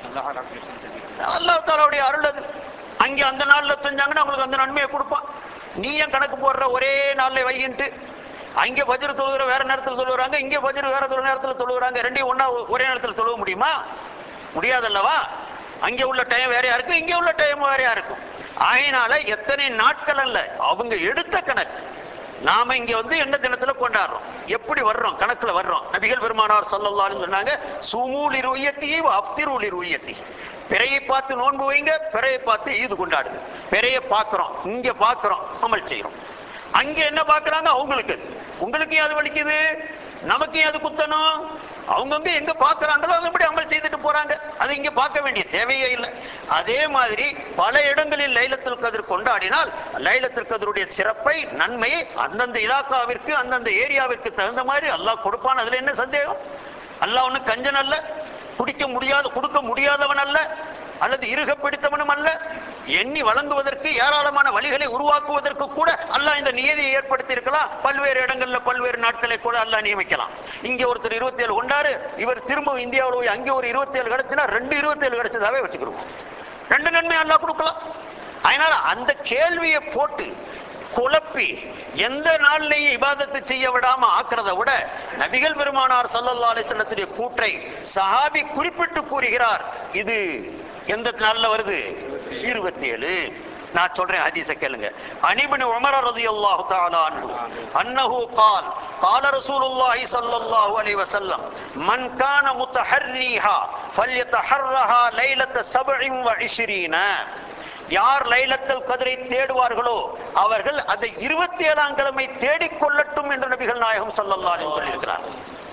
அல்லாஹ் தாலாவுடைய அருள் அது அங்க அந்த நாள்ல செஞ்சாங்கன்னா அவங்களுக்கு அந்த நன்மையை கொடுப்பான் நீ ஏன் கணக்கு போடுற ஒரே நாள்ல வையின்ட்டு அங்க பஜ்ர் தொழுகிற வேற நேரத்தில் தொழுகிறாங்க இங்க பஜ்ர் வேற தொழு நேரத்தில் தொழுகிறாங்க ரெண்டையும் ஒண்ணா ஒரே நேரத்தில் தொழுக முடியுமா முடியாதல்லவா அங்க உள்ள டைம் வேறையா இருக்கும் இங்க உள்ள டைம் வேறையா இருக்கும் ஆகையினால எத்தனை நாட்கள் அல்ல அவங்க எடுத்த கணக்கு நாம இங்க வந்து என்ன தினத்துல கொண்டாடுறோம் எப்படி வர்றோம் கணக்குல வர்றோம் நபிகள் பெருமானார் ஸல்லல்லாஹு அலைஹி சொன்னாங்க சுமூலி ருயத்தி அப்திருலி ருயத்தி பிறையை பார்த்து நோன்பு வைங்க பிறையை பார்த்து ஈது கொண்டாடுது பிறையை பார்க்கிறோம் இங்க பார்க்கிறோம் அமல் செய்யறோம் அங்க என்ன பார்க்கறாங்க அவங்களுக்கு அது. உங்களுக்கு ஏன் அது வலிக்குது நமக்கு ஏன் அது குத்தணும் அவங்கவுங்க எங்க பார்க்கறாங்களோ அதன்படி அமல் செய்துட்டு போறாங்க அது இங்க பார்க்க வேண்டிய தேவையே இல்லை அதே மாதிரி பல இடங்களில் லைலத்துல் கதிர் கொண்டாடினால் லைலத்துல் கதிருடைய சிறப்பை நன்மையை அந்தந்த இலாக்காவிற்கு அந்தந்த ஏரியாவிற்கு தகுந்த மாதிரி அல்லாஹ் கொடுப்பான் அதுல என்ன சந்தேகம் அல்லாஹ் ஒண்ணு கஞ்சன் அல்ல குடிக்க முடியாத கொடுக்க முடியாதவன் அல்ல அல்லது இருக பிடித்தவனும் அல்ல எண்ணி வழங்குவதற்கு ஏராளமான வழிகளை உருவாக்குவதற்கு கூட அல்லாஹ் இந்த நியதியை ஏற்படுத்தி இருக்கலாம் பல்வேறு இடங்கள்ல பல்வேறு நாட்களை கூட அல்லாஹ் நியமிக்கலாம் இங்க ஒருத்தர் இருபத்தி ஏழு கொண்டாரு இவர் திரும்ப இந்தியாவில் போய் அங்கே ஒரு இருபத்தி ஏழு கிடைச்சுனா ரெண்டு இருபத்தி ஏழு கிடைச்சதாவே வச்சுக்கிறோம் ரெண்டு நன்மை அல்லாஹ் கொடுக்கலாம் அதனால அந்த கேள்வியை போட்டு குழப்பி எந்த நாள்லையும் இபாதத்து செய்ய விடாம ஆக்குறதை விட நபிகள் பெருமானார் ஸல்லல்லாஹு அலைஹி வஸல்லத்துடைய கூற்றை சஹாபி குறிப்பிட்டு கூறுகிறார் இது எந்த நாள்ல வருது இருபத்தி ஏழு நான் சொல்றேன் ஹதீஸ கேளுங்க அனிபின் உமர் ரலியல்லாஹு தஆலா அன்ஹு அன்னஹு قال قال رسول الله صلى الله عليه وسلم من كان متحريها فليتحرها ليلة 27 யார் லைலத்தல் கதிரை தேடுவார்களோ அவர்கள் அதை இருபத்தி ஏழாம் கிழமை தேடிக்கொள்ளட்டும் என்று நபிகள் நாயகம் ஸல்லல்லாஹு அலைஹி சொல்லியிருக்கிறார்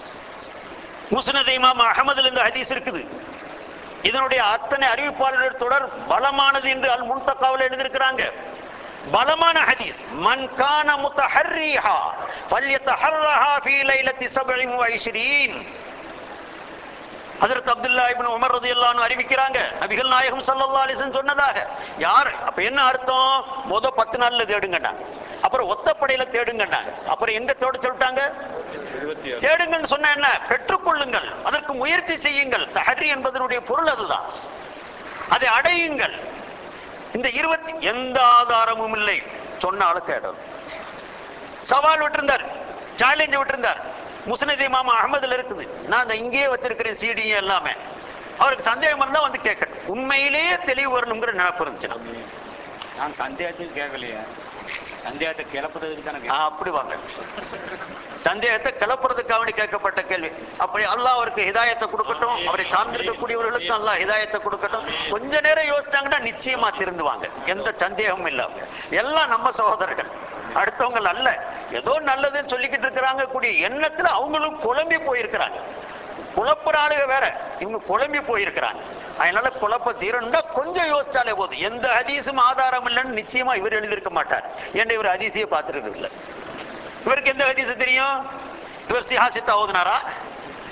முஸ்னத் இமாம் அகமதுல இந்த ஹதீஸ் இருக்குது இதனுடைய அத்தனை அறிவிப்பாளர்கள் தொடர் பலமானது என்று அல் முன்தக்காவில் எழுதியிருக்கிறாங்க பலமான ஹதீஸ் மன் கான முத்தஹர்ரிஹா ஃபல்யதஹர்ரஹா ஃபீ லைலத்தி 27 ஹஜரத் அப்துல்லா இப்னு உமர் ரலியல்லாஹு அன்ஹு அறிவிக்கிறாங்க நபிகள் நாயகம் ஸல்லல்லாஹு அலைஹி வஸல்லம் சொன்னதாக யார் அப்ப என்ன அர்த்தம் முத பத்து நாள்ல தேடுங்கண்டாங்க அப்புறம் ஒத்தப்படையில தேடுங்கண்டாங்க அப்புறம் எங்க தேட சொல்லிட்டாங்க தேடுங்கன்னு சொன்ன என்ன பெற்றுக்கொள்ளுங்கள் அதற்கு முயற்சி செய்யுங்கள் தஹரி என்பதனுடைய பொருள் அதுதான் அதை அடையுங்கள் இந்த இருபத்தி எந்த ஆதாரமும் இல்லை சொன்னாலும் தேடணும் சவால் விட்டிருந்தார் சேலஞ்ச் விட்டிருந்தார் முஸ்னத் இமாம் அகமதுல இருக்குது நான் அந்த இங்கேயே வச்சிருக்கிறேன் சிடி எல்லாமே அவருக்கு சந்தேகம் இருந்தா வந்து கேட்கட்டும் உண்மையிலேயே தெளிவு வரணுங்கிற நினைப்பு இருந்துச்சுன்னா நான் சந்தேகத்துக்கு கேட்கலையே சந்தேகத்தை கிளப்புறதுக்கு தானே ஆ, அப்படி வாங்க சந்தேகத்தை கிளப்புறதுக்காக வேண்டி கேட்கப்பட்ட கேள்வி அப்படி அல்லாஹ் அவருக்கு ஹிதாயத்தை கொடுக்கட்டும் அவரை சார்ந்திருக்கக்கூடியவர்களுக்கு அல்லாஹ் ஹிதாயத்தை கொடுக்கட்டும் கொஞ்ச நேரம் யோசிச்சாங்கன்னா நிச்சயமா திருந்துவாங்க எந்த சந்தேகமும் இல்லாம எல்லாம் நம்ம சகோதரர்கள் அடுத்தவங்க அல்ல ஏதோ நல்லதுன்னு சொல்லிக்கிட்டு இருக்கிறாங்க கூடிய எண்ணத்துல அவங்களும் குழம்பி போயிருக்கிறாங்க குழப்புற ஆளுக வேற இவங்க குழம்பி போயிருக்கிறாங்க அதனால குழப்ப தீரணும்னா கொஞ்சம் யோசிச்சாலே போதும் எந்த ஹதீஸும் ஆதாரம் இல்லைன்னு நிச்சயமா இவர் எழுதியிருக்க மாட்டார் ஏன்னா இவர் ஹதீஸையே பார்த்துருக்கிறது இல்லை இவருக்கு எந்த ஹதீஸ் தெரியும் இவர் சிஹாசித்தா ஓதுனாரா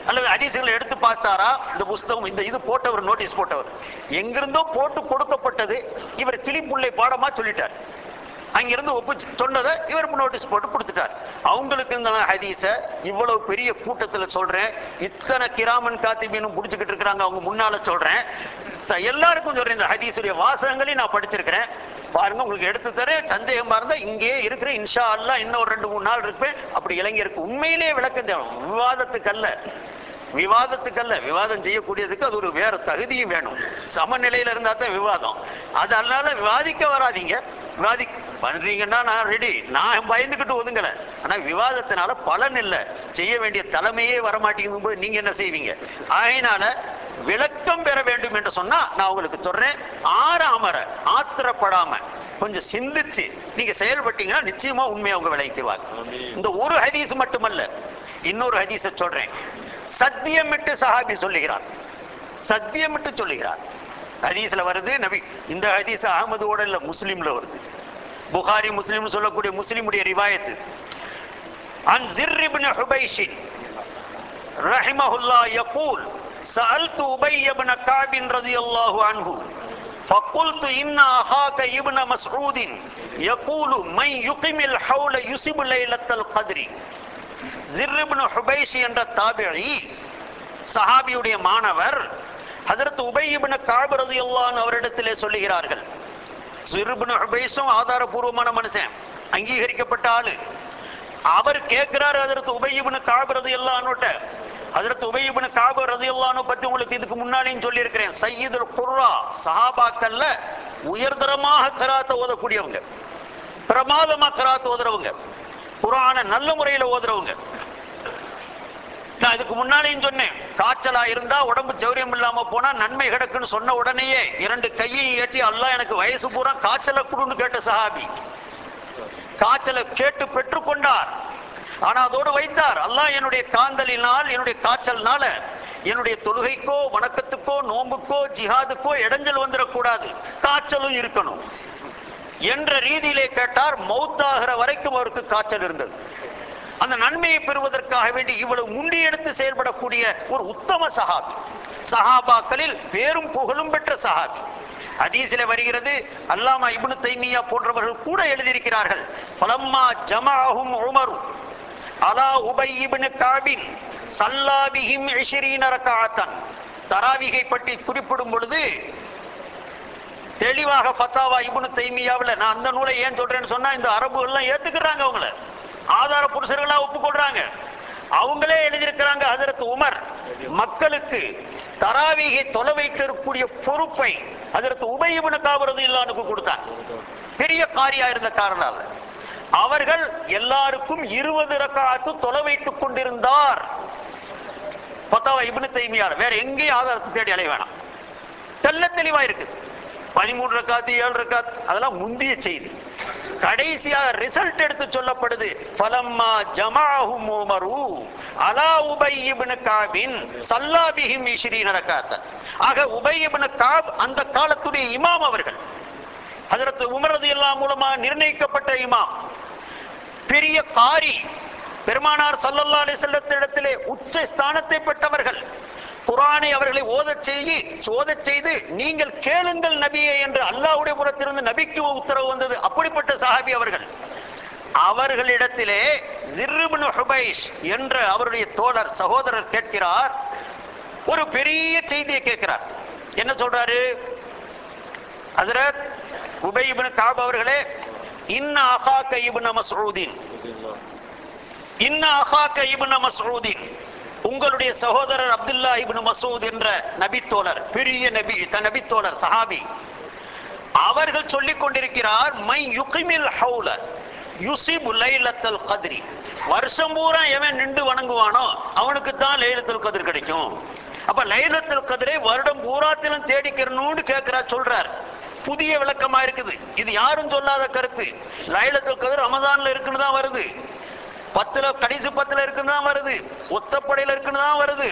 அல்லது ஹதீசுகளை எடுத்து பார்த்தாரா இந்த புஸ்தகம் இந்த இது போட்டவர் நோட்டீஸ் போட்டவர் எங்கிருந்தோ போட்டு கொடுக்கப்பட்டது இவர் கிளிப்புள்ளை பாடமா சொல்லிட்டார் அங்கிருந்து ஒப்பு சொன்னதை இவர் நோட்டீஸ் போட்டு கொடுத்துட்டார் அவங்களுக்கு இந்த ஹதீஸ இவ்வளவு பெரிய கூட்டத்துல சொல்றேன் இத்தனை கிராமன் காத்திபீனும் புடிச்சுக்கிட்டு இருக்கிறாங்க அவங்க முன்னால சொல்றேன் த- எல்லாருக்கும் சொல்றேன் இந்த ஹதீஸுடைய வாசகங்களையும் நான் படிச்சிருக்கிறேன் பாருங்க உங்களுக்கு எடுத்து தரேன் சந்தேகமா இருந்தா இங்கேயே இருக்கிற இன்ஷா அல்லாஹ் இன்னும் ஒரு ரெண்டு மூணு நாள் இருப்பேன் அப்படி இளைஞருக்கு உண்மையிலேயே விளக்கம் தேவை விவாதத்துக்கு அல்ல விவாதத்துக்கு அல்ல விவாதம் செய்யக்கூடியதுக்கு அது ஒரு வேற தகுதியும் வேணும் சமநிலையில இருந்தா தான் விவாதம் அது அதனால விவாதிக்க வராதீங்க விவாதி பண்றீங்கன்னா நான் ரெடி நான் பயந்துகிட்டு ஒதுங்கல ஆனா விவாதத்தினால பலன் இல்ல செய்ய வேண்டிய தலைமையே வரமாட்டேங்கும் போது நீங்க என்ன செய்வீங்க ஆகையினால விளக்கம் பெற வேண்டும் என்று சொன்னா நான் உங்களுக்கு சொல்றேன் ஆறாமற ஆத்திரப்படாம கொஞ்சம் சிந்திச்சு நீங்க செயல்பட்டீங்கன்னா நிச்சயமா உண்மையை அவங்க விளைவிக்குவாங்க இந்த ஒரு ஹதீஸ் மட்டுமல்ல இன்னொரு ஹதீஸ சொல்றேன் சத்தியமிட்டு சஹாபி சொல்லுகிறார் சத்தியமிட்டு சொல்லுகிறார் ஹதீஸ்ல வருது நபி இந்த ஹதீஸ் அகமதுவோட இல்ல முஸ்லிம்ல வருது புகாரி முஸ்லிம் சொல்லக்கூடிய முஸ்லிமுடைய ரிவாயத்து அன் ஜிர் இப்னு ஹுபைஷின் ரஹிமஹுல்லா யகூல் سألت أبي بن كعب رضي الله عنه فقلت إن أخاك ابن مسعود يقول من يقيم الحول يصيب ليلة القدر ஜிர் இப்னு ஹுபைஷ் என்ற தாபிழி சஹாபியுடைய மாணவர் ஹஜரத் உபை இப்னு காப் ரலியல்லாஹு அவரிடத்திலே சொல்லுகிறார்கள் ஜிர் இப்னு ஹுபைஷும் ஆதாரபூர்வமான மனுஷன் அங்கீகரிக்கப்பட்ட ஆளு அவர் கேட்கிறார் ஹஜரத் உபை இப்னு காப் ரலியல்லாஹுட்ட ஹஜரத் உபை இப்னு காப் ரலியல்லாஹு பத்தி உங்களுக்கு இதுக்கு முன்னாலேயும் சொல்லியிருக்கிறேன் சையீதுல் குர்ரா சஹாபாக்கள்ல உயர்தரமாக கராத்த ஓதக்கூடியவங்க பிரமாதமா கராத்து ஓதுறவங்க குரான நல்ல முறையில ஓதுறவங்க நான் இதுக்கு முன்னாலேயும் சொன்னேன் காய்ச்சலா இருந்தா உடம்பு சௌரியம் இல்லாம போனா நன்மை கிடக்குன்னு சொன்ன உடனேயே இரண்டு கையை ஏற்றி அல்லாஹ் எனக்கு வயசு பூரா காய்ச்சலை குடுன்னு கேட்ட சஹாபி காய்ச்சலை கேட்டு பெற்றுக்கொண்டார் ஆனா அதோடு வைத்தார் அல்லாஹ் என்னுடைய காந்தலினால் என்னுடைய காய்ச்சல்னால என்னுடைய தொழுகைக்கோ வணக்கத்துக்கோ நோம்புக்கோ ஜிஹாதுக்கோ இடைஞ்சல் வந்துடக்கூடாது காய்ச்சலும் இருக்கணும் என்ற ரீதியிலே கேட்டார் மௌத்தாகிற வரைக்கும் அவருக்கு காய்ச்சல் இருந்தது அந்த நன்மையை பெறுவதற்காக வேண்டி இவ்வளவு முண்டி எடுத்து செயல்படக்கூடிய ஒரு உத்தம சஹாபி சஹாபாக்களில் பேரும் புகழும் பெற்ற சஹாபி ஹதீஸிலே வருகிறது அல்லாமா இப்னு தைமியா போன்றவர்கள் கூட எழுதியிருக்கிறார்கள் பலம்மா ஜமாஹும் உமரு அலா உபை இப்னு காபின் சல்லாபிஹிம் இஷ்ரீன ரகாத்தன் தராவிகை பற்றி குறிப்பிடும் பொழுது தெளிவாக ஃபத்தாவா இப்னு தைமியாவுல நான் அந்த நூலை ஏன் சொல்றேன்னு சொன்னா இந்த அரபுகள் எல்லாம் ஏத்துக்கிறாங்க அவங்கள ஆதார புருஷர்களா ஒப்புக்கொள்றாங்க அவங்களே எழுதியிருக்கிறாங்க ஹஜரத் உமர் மக்களுக்கு தராவிகை தொலை வைக்கக்கூடிய பொறுப்பை ஹஜரத் உபயபுன காவரது இல்லானுக்கு கொடுத்தாங்க பெரிய காரியா இருந்த காரணம் அவர்கள் எல்லாருக்கும் இருபது ரக்காத்து தொலை வைத்துக் கொண்டிருந்தார் பத்தாவா இப்னு தைமியார் வேற எங்கேயும் ஆதாரத்தை தேடி அலைய வேணாம் தெல்ல தெளிவா இருக்கு பதிமூணு ரக்காத்து ஏழு ரக்காத் அதெல்லாம் முந்திய செய்தி கடைசியாக ரிசல்ட் எடுத்து சொல்லப்படுது பலம்மா ஜமாஹும் உமரு அலா உபை இப்னு காபின் சல்லாபிஹிம் இஷ்ரீன ரக்காத்த ஆக உபை இப்னு காப் அந்த காலத்துடைய இமாம் அவர்கள் ஹஜரத் உமர் ரலியல்லாஹு மூலமா நிர்ணயிக்கப்பட்ட இமாம் பெரிய காரி பெருமானார் சல்லல்லா அலிசல்லத்திடத்திலே உச்ச ஸ்தானத்தை பெற்றவர்கள் குரானை அவர்களை ஓதச் செய்து ஓதச் செய்து நீங்கள் கேளுங்கள் நபியே என்று அல்லாஹ்வுடைய புறத்திலிருந்து நபிக்கு உத்தரவு வந்தது அப்படிப்பட்ட சஹாபி அவர்கள் அவர்களிடத்திலே ஜிர்ருப்னு ஹுபைஷ் என்ற அவருடைய தோழர் சகோதரர் கேட்கிறார் ஒரு பெரிய செய்தியை கேட்கிறார் என்ன சொல்றாரு ஹஜரத் உபை இப்னு காப் அவர்களே இன்ன அகாக்க இப்னு மஸ்ஊதின் இன்ன அகாக்க இப்னு மஸ்ஊதின் உங்களுடைய சகோதரர் அப்துல்லா இப்னு மசூத் என்ற நபித்தோழர் பெரிய நபி த நபித்தோழர் சஹாபி அவர்கள் சொல்லிக் கொண்டிருக்கிறார் மை யுகிமில் ஹவுல யுசிபு லைலத்தல் கத்ரி வருஷம் பூரா எவன் நின்று வணங்குவானோ அவனுக்கு தான் லைலத்துல் கதிர் கிடைக்கும் அப்ப லைலத்துல் கதிரை வருடம் பூராத்திலும் தேடிக்கிறணும்னு கேட்கிறார் சொல்றார் புதிய விளக்கமா இருக்குது இது யாரும் சொல்லாத கருத்து லைலத்துல் கதிர் ரமதான்ல இருக்குன்னு தான் வருது பத்துல கடைசி பத்துல இருக்குன்னு தான் வருது ஒத்தப்படையில இருக்குன்னு தான் வருது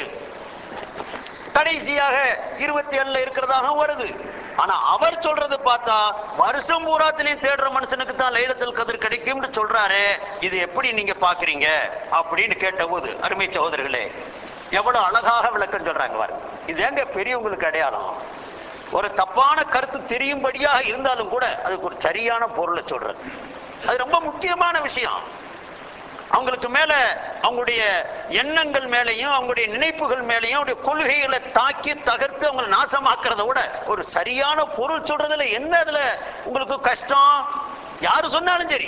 கடைசியாக இருபத்தி ஏழுல இருக்கிறதாக வருது ஆனா அவர் சொல்றது பார்த்தா வருஷம் பூராத்திலையும் தேடுற மனுஷனுக்கு தான் லைலத்தில் கதிர் கிடைக்கும்னு சொல்றாரு இது எப்படி நீங்க பாக்குறீங்க அப்படின்னு கேட்டபோது அருமை சகோதரர்களே எவ்வளவு அழகாக விளக்கம் சொல்றாங்க பாருங்க இது எங்க பெரியவங்களுக்கு அடையாளம் ஒரு தப்பான கருத்து தெரியும்படியாக இருந்தாலும் கூட அதுக்கு ஒரு சரியான பொருளை சொல்றது அது ரொம்ப முக்கியமான விஷயம் அவங்களுக்கு மேல அவங்களுடைய எண்ணங்கள் மேலையும் அவங்களுடைய நினைப்புகள் மேலையும் அவருடைய கொள்கைகளை தாக்கி தகர்த்து அவங்களை நாசமாக்குறத விட ஒரு சரியான பொருள் சொல்றதுல என்ன அதுல உங்களுக்கு கஷ்டம் யாரு சொன்னாலும் சரி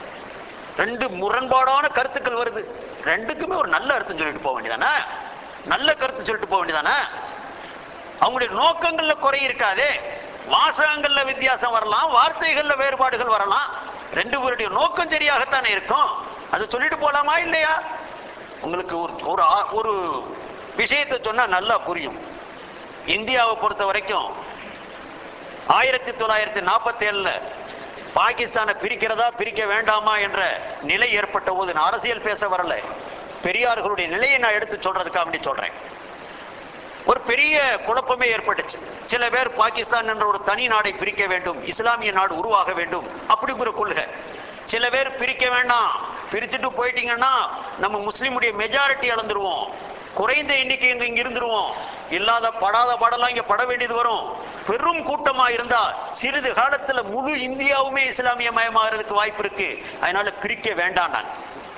ரெண்டு முரண்பாடான கருத்துக்கள் வருது ரெண்டுக்குமே ஒரு நல்ல அர்த்தம் சொல்லிட்டு போக வேண்டியதானே நல்ல கருத்து சொல்லிட்டு போக வேண்டியதானே அவங்களுடைய நோக்கங்கள்ல குறை இருக்காதே வாசகங்கள்ல வித்தியாசம் வரலாம் வார்த்தைகள்ல வேறுபாடுகள் வரலாம் ரெண்டு பேருடைய நோக்கம் சரியாகத்தானே இருக்கும் அதை சொல்லிட்டு போலாமா இல்லையா உங்களுக்கு ஒரு ஒரு ஆ- ஒரு விஷயத்தை சொன்னா நல்லா புரியும் இந்தியாவை பொறுத்த வரைக்கும் ஆயிரத்தி தொள்ளாயிரத்தி நாற்பத்தி ஏழுல பாகிஸ்தானை பிரிக்கிறதா பிரிக்க வேண்டாமா என்ற நிலை ஏற்பட்ட போது நான் அரசியல் பேச வரல பெரியார்களுடைய நிலையை நான் எடுத்து சொல்றதுக்காக வேண்டி சொல்றேன் ஒரு பெரிய குழப்பமே ஏற்பட்டுச்சு சில பேர் பாகிஸ்தான் என்ற ஒரு தனி நாடை பிரிக்க வேண்டும் இஸ்லாமிய நாடு உருவாக வேண்டும் அப்படிங்கிற கொள்கை சில பேர் பிரிக்க வேண்டாம் பிரிச்சுட்டு போயிட்டீங்கன்னா நம்ம முஸ்லிமுடைய மெஜாரிட்டி இழந்துருவோம் குறைந்த எண்ணிக்கை இங்க இங்க இருந்துருவோம் இல்லாத படாத பாடலாம் இங்க பட வேண்டியது வரும் பெரும் கூட்டமா இருந்தா சிறிது காலத்துல முழு இந்தியாவுமே இஸ்லாமிய மயமாகிறதுக்கு வாய்ப்பு இருக்கு அதனால பிரிக்க வேண்டாம் நான்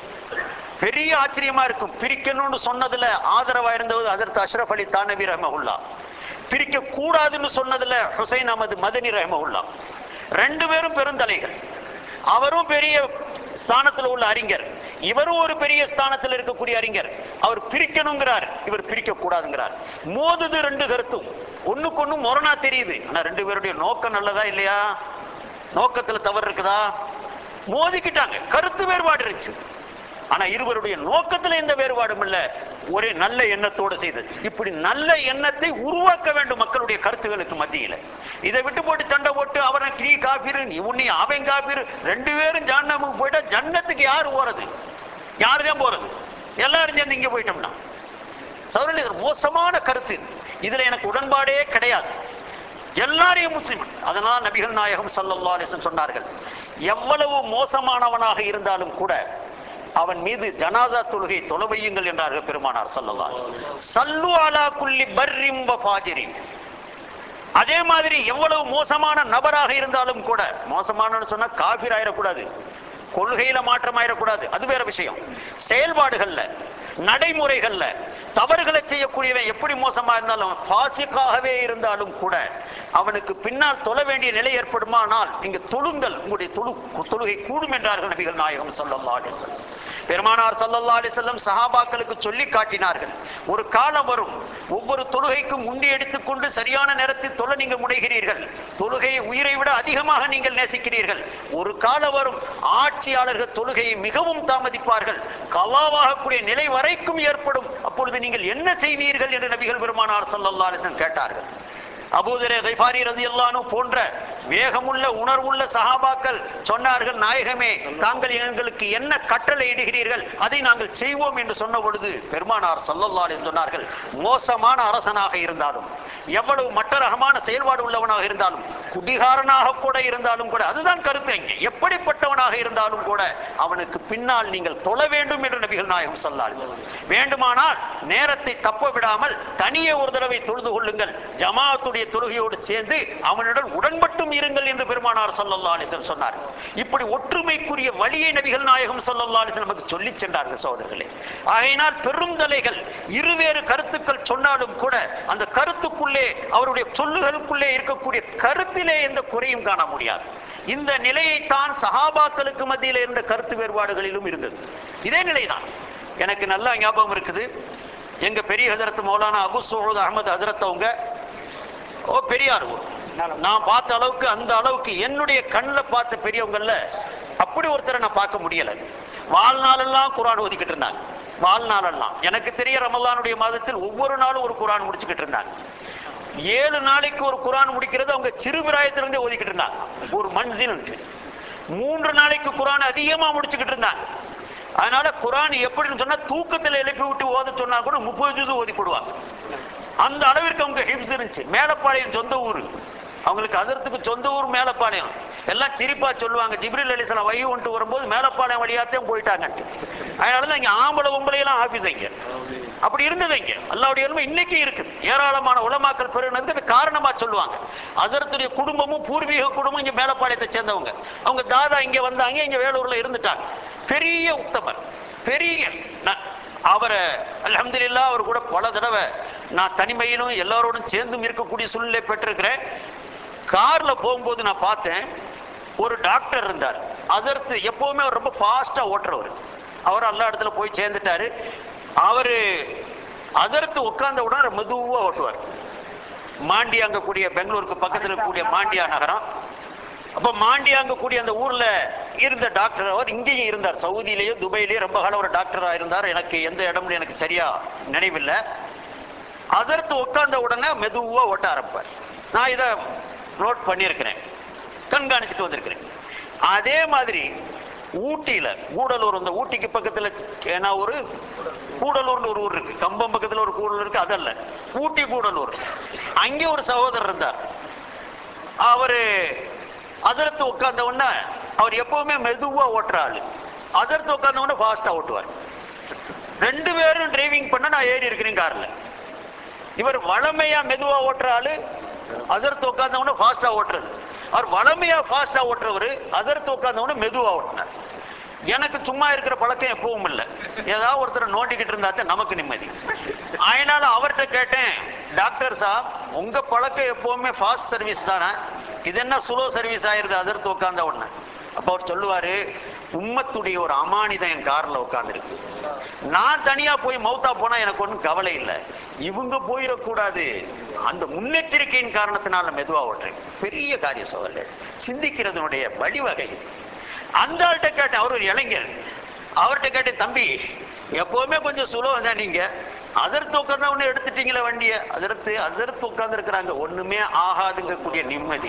பெரிய ஆச்சரியமா இருக்கும் பிரிக்கணும்னு சொன்னதுல ஆதரவா இருந்தது அதற்கு அஷ்ரஃப் அலி தானவி ரஹமகுல்லா பிரிக்க கூடாதுன்னு சொன்னதுல ஹுசைன் அஹமது மதனி ரஹமகுல்லா ரெண்டு பேரும் பெருந்தலைகள் அவரும் பெரிய ஸ்தானத்துல உள்ள அறிஞர் இவரும் ஒரு பெரிய ஸ்தானத்தில் இருக்கக்கூடிய அறிஞர் அவர் பிரிக்கணுங்கிறார் இவர் பிரிக்க கூடாதுங்கிறார் மோதுது ரெண்டு கருத்தும் ஒண்ணுக்கு ஒண்ணு முரணா தெரியுது ஆனா ரெண்டு பேருடைய நோக்கம் நல்லதா இல்லையா நோக்கத்துல தவறு இருக்குதா மோதிக்கிட்டாங்க கருத்து வேறுபாடு இருந்துச்சு ஆனா இருவருடைய நோக்கத்துல எந்த வேறுபாடும் இல்ல ஒரே நல்ல எண்ணத்தோடு செய்தது இப்படி நல்ல எண்ணத்தை உருவாக்க வேண்டும் மக்களுடைய கருத்துகளுக்கு மத்தியில இதை விட்டு போட்டு சண்டை போட்டு அவனை நீ காபீரு நீ உன்னை அவன் காபீரு ரெண்டு பேரும் ஜான்னமுக்கு போயிட்டா ஜன்னத்துக்கு யாரு போறது யாருதான் போறது எல்லாரும் சேர்ந்து இங்க போயிட்டோம்னா சௌரன் இது ஒரு மோசமான கருத்து இது. இதுல எனக்கு உடன்பாடே கிடையாது எல்லாரையும் முஸ்லிம் அதனால் நபிகள் நாயகம் ஸல்லல்லாஹு அலைஹி வஸல்லம் சொன்னார்கள் எவ்வளவு மோசமானவனாக இருந்தாலும் கூட அவன் மீது ஜனாதா தொழுகை தொலை வையுங்கள் என்றார்கள் பெருமானார் ஸல்லல்லாஹு அலைஹி வஸல்லம். சல்லு அலா குல்லி பர்ரிம் வ ஃபாஜிரின் அதே மாதிரி எவ்வளவு மோசமான நபராக இருந்தாலும் கூட மோசமானன்னு சொன்னா காபிர் ஆயிடக்கூடாது கொள்கையில மாற்றம் ஆயிடக்கூடாது அது வேற விஷயம் செயல்பாடுகள்ல நடைமுறைகள்ல தவறுகளை செய்யக்கூடியவன் எப்படி மோசமா இருந்தாலும் பாசிக்காகவே இருந்தாலும் கூட அவனுக்கு பின்னால் தொழ வேண்டிய நிலை ஏற்படுமானால் நீங்க தொழுங்கள் உங்களுடைய தொழு தொழுகை கூடும் என்றார்கள் நபிகள் நாயகம் ஸல்லல்லாஹு அலைஹி வஸல்லம் பெருமானார் ஸல்லல்லாஹு அலைஹி வஸல்லம் சஹாபாக்களுக்கு சொல்லி காட்டினார்கள் ஒரு காலம் வரும் ஒவ்வொரு தொழுகைக்கும் முண்டி எடுத்துக்கொண்டு சரியான நேரத்தில் தொழ நீங்கள் முனைகிறீர்கள் தொழுகையை உயிரை விட அதிகமாக நீங்கள் நேசிக்கிறீர்கள் ஒரு காலம் வரும் ஆட்சியாளர்கள் தொழுகையை மிகவும் தாமதிப்பார்கள் கவாவாகக்கூடிய நிலை வரைக்கும் ஏற்படும் அப்பொழுது நீங்கள் என்ன செய்வீர்கள் என்று நபிகள் பெருமானார் ஸல்லல்லாஹு அலைஹி வஸல்லம் கேட்டார்கள் அபூதரே கைஃபாரி ரதியல்லானு போன்ற வேகமுள்ள உணர்வுள்ள சஹாபாக்கள் சொன்னார்கள் நாயகமே தாங்கள் எங்களுக்கு என்ன கட்டளை இடுகிறீர்கள் அதை நாங்கள் செய்வோம் என்று சொன்ன பொழுது பெருமானார் ஸல்லல்லாஹு அலைஹி சொன்னார்கள் மோசமான அரசனாக இருந்தாலும் எவ்வளவு மற்ற ரகமான செயல்பாடு உள்ளவனாக இருந்தாலும் குடிகாரனாக கூட இருந்தாலும் கூட அதுதான் கருத்து இங்கே எப்படிப்பட்டவனாக இருந்தாலும் கூட அவனுக்கு பின்னால் நீங்கள் தொழ வேண்டும் என்று நபிகள் நாயகம் சொல்லார்கள் வேண்டுமானால் நேரத்தை தப்ப விடாமல் தனியே ஒரு தடவை தொழுது கொள்ளுங்கள் ஜமாஅத்துடைய தொழுகையோடு சேர்ந்து அவனுடன் உடன்பட்டும் இருங்கள் என்று பெருமானார் ஸல்லல்லாஹு அலைஹி வஸல்லம் சொன்னார் இப்படி ஒற்றுமைக்குரிய வழியை நபிகள் நாயகம் ஸல்லல்லாஹு அலைஹி வஸல்லம் நமக்கு சொல்லிச் சென்றார்கள் சகோதரர்களே ஆகையினால் பெருந்தலைகள் இருவேறு கருத்துக்கள் சொன்னாலும் கூட அந்த கருத்துக்குள்ளே அவருடைய சொல்லுகளுக்குள்ளே இருக்கக்கூடிய கருத்திலே எந்த குறையும் காண முடியாது இந்த நிலையைத்தான் சஹாபாக்களுக்கு மத்தியில் இருந்த கருத்து வேறுபாடுகளிலும் இருந்தது இதே நிலைதான் எனக்கு நல்லா ஞாபகம் இருக்குது எங்க பெரிய ஹஜரத் மௌலானா அபு சூத் அகமது ஹஜரத் அவங்க ஓ பெரியார் நான் பார்த்த அளவுக்கு அந்த அளவுக்கு என்னுடைய கண்ணில் பார்த்த பெரியவங்கல்ல அப்படி ஒருத்தரை நான் பார்க்க முடியல வாழ்நாளெல்லாம் குரான் ஓதிக்கிட்டு இருந்தாங்க வாழ்நாளெல்லாம் எனக்கு தெரிய ரமலானுடைய மாதத்தில் ஒவ்வொரு நாளும் ஒரு குரான் முடிச்சுக்கிட்டு இருந்தாங்க ஏழு நாளைக்கு ஒரு குரான் முடிக்கிறது அவங்க சிறுபிராயத்திலிருந்தே ஓதிக்கிட்டு இருந்தாங்க ஒரு மன்சிலுக்கு மூன்று நாளைக்கு குரான் அதிகமா முடிச்சுக்கிட்டு இருந்தாங்க அதனால குரான் எப்படின்னு சொன்னா தூக்கத்துல எழுப்பி விட்டு ஓத சொன்னா கூட முப்பது ஜூது ஓதி போடுவாங்க அந்த அளவிற்கு அவங்க ஹிப்ஸ் இருந்துச்சு மேலப்பாளையம் சொந்த ஊர் அவங்களுக்கு அதரத்துக்கு சொந்த ஊர் மேலப்பாளையம் எல்லாம் சிரிப்பா சொல்லுவாங்க ஜிப்ரில் அலிஸ்லாம் வகி கொண்டு வரும்போது மேலப்பாளையம் வழியாத்தையும் போயிட்டாங்கன்ட்டு அதனால தான் இங்க ஆம்பளை பொம்பளையெல்லாம் ஆபீஸ் இங்க அப்படி இருந்தது இங்க அல்லாவுடைய எலும்பு இன்னைக்கு இருக்குது ஏராளமான உலமாக்கல் பெருனதுக்கு அது காரணமா சொல்லுவாங்க அசரத்துடைய குடும்பமும் பூர்வீக குடும்பம் இங்க மேலப்பாளையத்தை சேர்ந்தவங்க அவங்க தாதா இங்க வந்தாங்க இங்க வேலூர்ல இருந்துட்டாங்க பெரிய உத்தமர் பெரிய ந- அவரை அல்ஹம்துலில்லாஹ் அவர் கூட பல தடவை நான் தனிமையிலும் எல்லாரோடும் சேர்ந்தும் இருக்கக்கூடிய சூழ்நிலை பெற்றிருக்கிறேன் கார்ல போகும்போது நான் பார்த்தேன் ஒரு டாக்டர் இருந்தார் அதற்கு எப்பவுமே அவர் ரொம்ப ஃபாஸ்டா ஓட்டுறவர் அவர் எல்லா இடத்துல போய் சேர்ந்துட்டாரு அவரு அதற்கு உட்கார்ந்த உடனே மெதுவா ஓட்டுவார் மாண்டியாங்க கூடிய பெங்களூருக்கு பக்கத்துல இருக்கக்கூடிய மாண்டியா நகரம் அப்ப மாண்டியாங்க கூடிய அந்த ஊர்ல இருந்த டாக்டர் அவர் இங்கேயும் இருந்தார் சவுதியிலேயே துபாயிலேயே ரொம்ப காலம் ஒரு டாக்டரா இருந்தார் எனக்கு எந்த இடம்னு எனக்கு சரியா நினைவில்லை அதற்கு உட்கார்ந்த உடனே மெதுவா ஓட்ட ஆரம்பிப்பார் நான் இதை நோட் பண்ணியிருக்கிறேன் கண்காணிச்சுட்டு வந்திருக்கிறேன் அதே மாதிரி ஊட்டியில கூடலூர் இந்த ஊட்டிக்கு பக்கத்துல ஏன்னா ஒரு கூடலூர்னு ஒரு ஊர் இருக்கு கம்பம் பக்கத்துல ஒரு கூடலூர் இருக்கு அதல்ல ஊட்டி கூடலூர் அங்கே ஒரு சகோதரர் இருந்தார் அவரு அதரத்து உட்கார்ந்த உடனே அவர் எப்பவுமே மெதுவா ஓட்டுற ஆளு அதரத்து உட்கார்ந்த உடனே ஃபாஸ்டா ஓட்டுவார் ரெண்டு பேரும் டிரைவிங் பண்ண நான் ஏறி இருக்கிறேன் கார்ல இவர் வளமையா மெதுவா ஓட்டுற ஆளு அதரத்து உட்கார்ந்தவன ஃபாஸ்டா ஓட்டுறது அவர் வளமையா ஃபாஸ்டா ஓட்டுறவர் அதரத்து உட்கார்ந்தவன மெதுவா ஓட்டினார் எனக்கு சும்மா இருக்கிற பழக்கம் எப்பவும் இல்லை ஏதாவது ஒருத்தர் நோண்டிக்கிட்டு இருந்தா தான் நமக்கு நிம்மதி அதனால அவர்கிட்ட கேட்டேன் டாக்டர் சாப் உங்க பழக்கம் எப்பவுமே ஃபாஸ்ட் சர்வீஸ் தானே இது என்ன ஸ்லோ சர்வீஸ் ஆயிருது அதரத்து உட்கார்ந்த உடனே அப்ப அவர் சொல்லுவாரு உம்மத்துடைய ஒரு அமானிதம் என் கார்ல உட்கார்ந்துருக்கு நான் தனியா போய் மௌத்தா போனா எனக்கு ஒன்றும் கவலை இல்லை இவங்க போயிடக்கூடாது அந்த முன்னெச்சரிக்கையின் காரணத்தினால மெதுவா ஓட்டுறேன் பெரிய காரிய சோதனை சிந்திக்கிறதுனுடைய வழிவகை அந்த ஆள்கிட்ட கேட்டேன் அவர் ஒரு இளைஞர் அவர்கிட்ட கேட்டேன் தம்பி எப்பவுமே கொஞ்சம் சுலபம் தான் நீங்க அதற்கு உட்கார்ந்தா ஒண்ணு எடுத்துட்டீங்களே வண்டியை அதற்கு அதற்கு உட்கார்ந்து இருக்கிறாங்க ஒண்ணுமே ஆகாதுங்க கூடிய நிம்மதி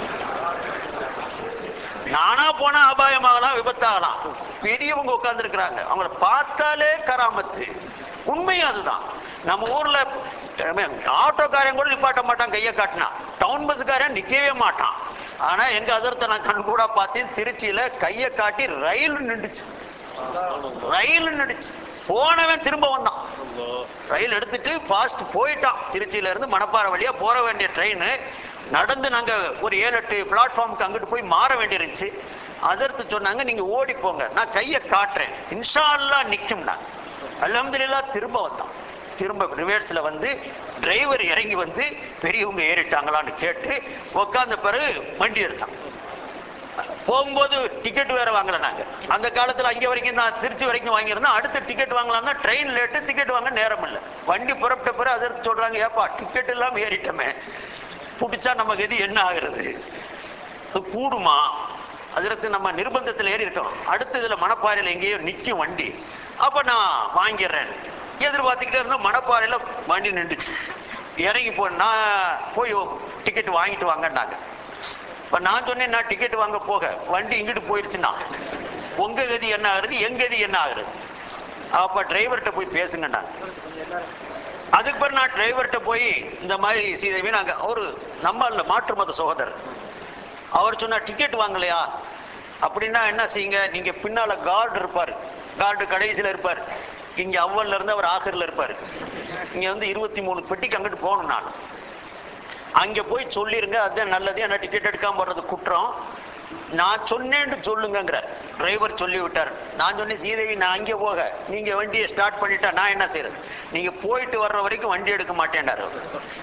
நானா போனா அபாயமாகலாம் விபத்தாகலாம் பெரியவங்க உட்கார்ந்து இருக்கிறாங்க அவங்கள பார்த்தாலே கராமத்து உண்மையும் அதுதான் நம்ம ஊர்ல ஆட்டோக்காரன் கூட நிப்பாட்ட மாட்டான் கையை காட்டினா டவுன் பஸ்காரன் நிக்கவே மாட்டான் ஆனா எங்க அதரத்தை நான் கண் கூட பார்த்தேன் திருச்சியில கையை காட்டி ரயில் நின்றுச்சு ரயில் நின்றுச்சு போனவன் திரும்ப வந்தான் ரயில் எடுத்துட்டு ஃபாஸ்ட் போயிட்டான் திருச்சியில இருந்து மணப்பாறை வழியா போற வேண்டிய ட்ரெயின் நடந்து நாங்க ஒரு ஏழு எட்டு பிளாட்ஃபார்முக்கு அங்கிட்டு போய் மாற வேண்டியிருந்துச்சு அதற்கு சொன்னாங்க நீங்க ஓடி போங்க நான் கையை காட்டுறேன் இன்ஷா அல்லாஹ் நிக்கும்னா அல்ஹம்துலில்லாஹ் திரும்ப வந்தான் திரும்ப ரிவர்ஸ்ல வந்து டிரைவர் இறங்கி வந்து பெரியவங்க ஏறிட்டாங்களான்னு கேட்டு உட்கார்ந்த பிறகு வண்டி எடுத்தான் போகும்போது டிக்கெட் வேற வாங்கல நாங்க அந்த காலத்துல அங்க வரைக்கும் நான் திருச்சி வரைக்கும் வாங்கியிருந்தோம் அடுத்த டிக்கெட் வாங்கலாம்னா ட்ரெயின் லேட்டு டிக்கெட் வாங்க நேரம் இல்ல வண்டி புறப்பட்ட பிறகு அதற்கு சொல்றாங்க ஏப்பா டிக்கெட் எல்லாம் ஏறிட்டோமே பிடிச்சா நமக்கு எது என்ன ஆகுறது இது கூடுமா அதற்கு நம்ம நிர்பந்தத்தில் ஏறி இருக்கோம் அடுத்த இதுல மணப்பாறையில் எங்கேயோ நிக்கும் வண்டி அப்ப நான் வாங்கிடுறேன் எதிர்பார்த்துக்கிட்டே இருந்தா மணப்பாறையில வண்டி நின்றுச்சு இறங்கி போ நான் போய் டிக்கெட் வாங்கிட்டு வாங்கன்னாங்க இப்ப நான் சொன்னேன் நான் டிக்கெட் வாங்க போக வண்டி இங்கிட்டு போயிடுச்சுன்னா உங்க கதி என்ன ஆகுறது எங்க கதி என்ன ஆகுறது அப்ப டிரைவர்கிட்ட போய் பேசுங்கண்ணா அதுக்கு பிறகு நான் டிரைவர்கிட்ட போய் இந்த மாதிரி சீதேவி நாங்க அவரு நம்ம இல்ல மாற்று மத சகோதரர் அவர் சொன்னா டிக்கெட் வாங்கலையா அப்படின்னா என்ன செய்யுங்க நீங்க பின்னால கார்டு இருப்பாரு கார்டு கடைசியில இருப்பாரு இங்க அவ்வல்ல இருந்து அவர் ஆఖர்ல இருப்பாரு இங்க வந்து இருபத்தி மூணு பெட்டிக்கு அங்கிட்டு போகணும் நான் அங்க போய் சொல்லிருங்க அதுதான் நல்லது ஏன்னா டிக்கெட் எடுக்காம வர்றது குற்றம் நான் சொன்னேன்னு சொல்லுங்கங்கிற டிரைவர் சொல்லி விட்டார் நான் சொன்னேன் சீதேவி நான் அங்கே போக நீங்க வண்டியை ஸ்டார்ட் பண்ணிட்டா நான் என்ன செய்யறது நீங்க போயிட்டு வர்ற வரைக்கும் வண்டி எடுக்க மாட்டேன்டாரு அவர்.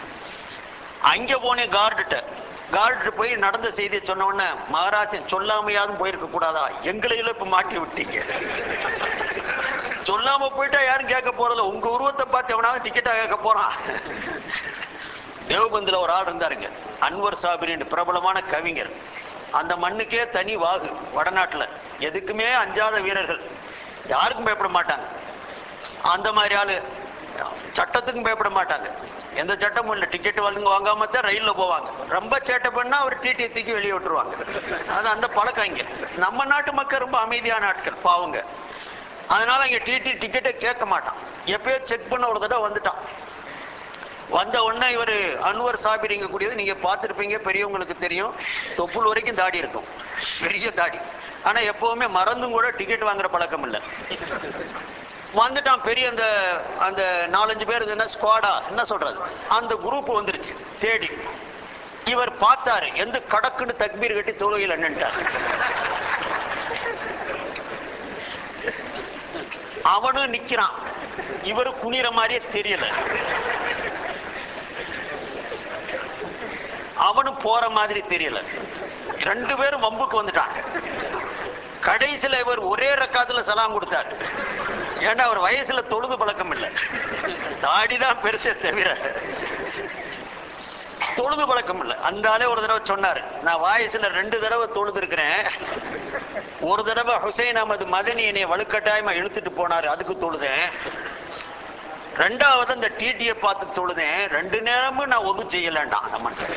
அங்க போனேன் கார்டுட்ட கார்டு போய் நடந்த செய்தியை சொன்ன உடனே மகாராஜன் சொல்லாமையாவது போயிருக்க கூடாதா எங்களையில இப்ப மாட்டி விட்டீங்க சொல்லாம போயிட்டா யாரும் கேட்க போறதில்ல உங்க உருவத்தை பார்த்து எவனாவது டிக்கெட்டா கேட்க போறான் தேவபந்துல ஒரு ஆள் இருந்தாருங்க அன்வர் சாபிரின் பிரபலமான கவிஞர் அந்த மண்ணுக்கே தனி வாகு வடநாட்டுல எதுக்குமே அஞ்சாத வீரர்கள் யாருக்கும் பயப்பட மாட்டாங்க அந்த மாதிரி ஆளு சட்டத்துக்கும் பயப்பட மாட்டாங்க எந்த சட்டமும் இல்லை டிக்கெட் வாங்க வாங்காம தான் ரயில்ல போவாங்க ரொம்ப சேட்டை பண்ணா அவர் டிடியை தூக்கி வெளியே விட்டுருவாங்க அது அந்த பழக்கம் இங்க நம்ம நாட்டு மக்கள் ரொம்ப அமைதியான ஆட்கள் பாவங்க அதனால இங்க டிடி டிக்கெட்டை கேட்க மாட்டான் எப்பயோ செக் பண்ண ஒரு தடவை வந்துட்டான் வந்த உடனே இவர் அன்வர் சாபிரிங்க கூடியது நீங்க பார்த்துருப்பீங்க பெரியவங்களுக்கு தெரியும் தொப்புள் வரைக்கும் தாடி இருக்கும் பெரிய தாடி ஆனா எப்பவுமே மறந்தும் கூட டிக்கெட் வாங்குற பழக்கம் இல்லை வந்துட்டான் பெரிய அந்த அந்த நாலஞ்சு பேர் இது என்ன ஸ்குவாடா என்ன சொல்றது அந்த குரூப் வந்துருச்சு தேடி இவர் பார்த்தாரு எந்த கடக்குன்னு தக்பீர் கட்டி தொழுகையில் நின்ட்டார் அவனும் நிக்கிறான் இவரு குனிற மாதிரியே தெரியல அவனும் போற மாதிரி தெரியல ரெண்டு பேரும் வம்புக்கு வந்துட்டாங்க கடைசியில இவர் ஒரே ரக்காத்துல சலாம் கொடுத்தார் ஏன்னா அவர் வயசுல தொழுது பழக்கம் இல்லை தாடிதான் பெருசே தவிர தொழுது பழக்கம் இல்லை அந்த ஆளே ஒரு தடவை சொன்னாரு நான் வயசுல ரெண்டு தடவை தொழுது இருக்கிறேன் ஒரு தடவை ஹுசைன் அகமது மதனி என்னை வலுக்கட்டாயமா இழுத்துட்டு போனாரு அதுக்கு தொழுதேன் ரெண்டாவது அந்த டிடியை பார்த்து தொழுதேன் ரெண்டு நேரமும் நான் ஒன்றும் செய்யலண்டான் அந்த மனுஷன்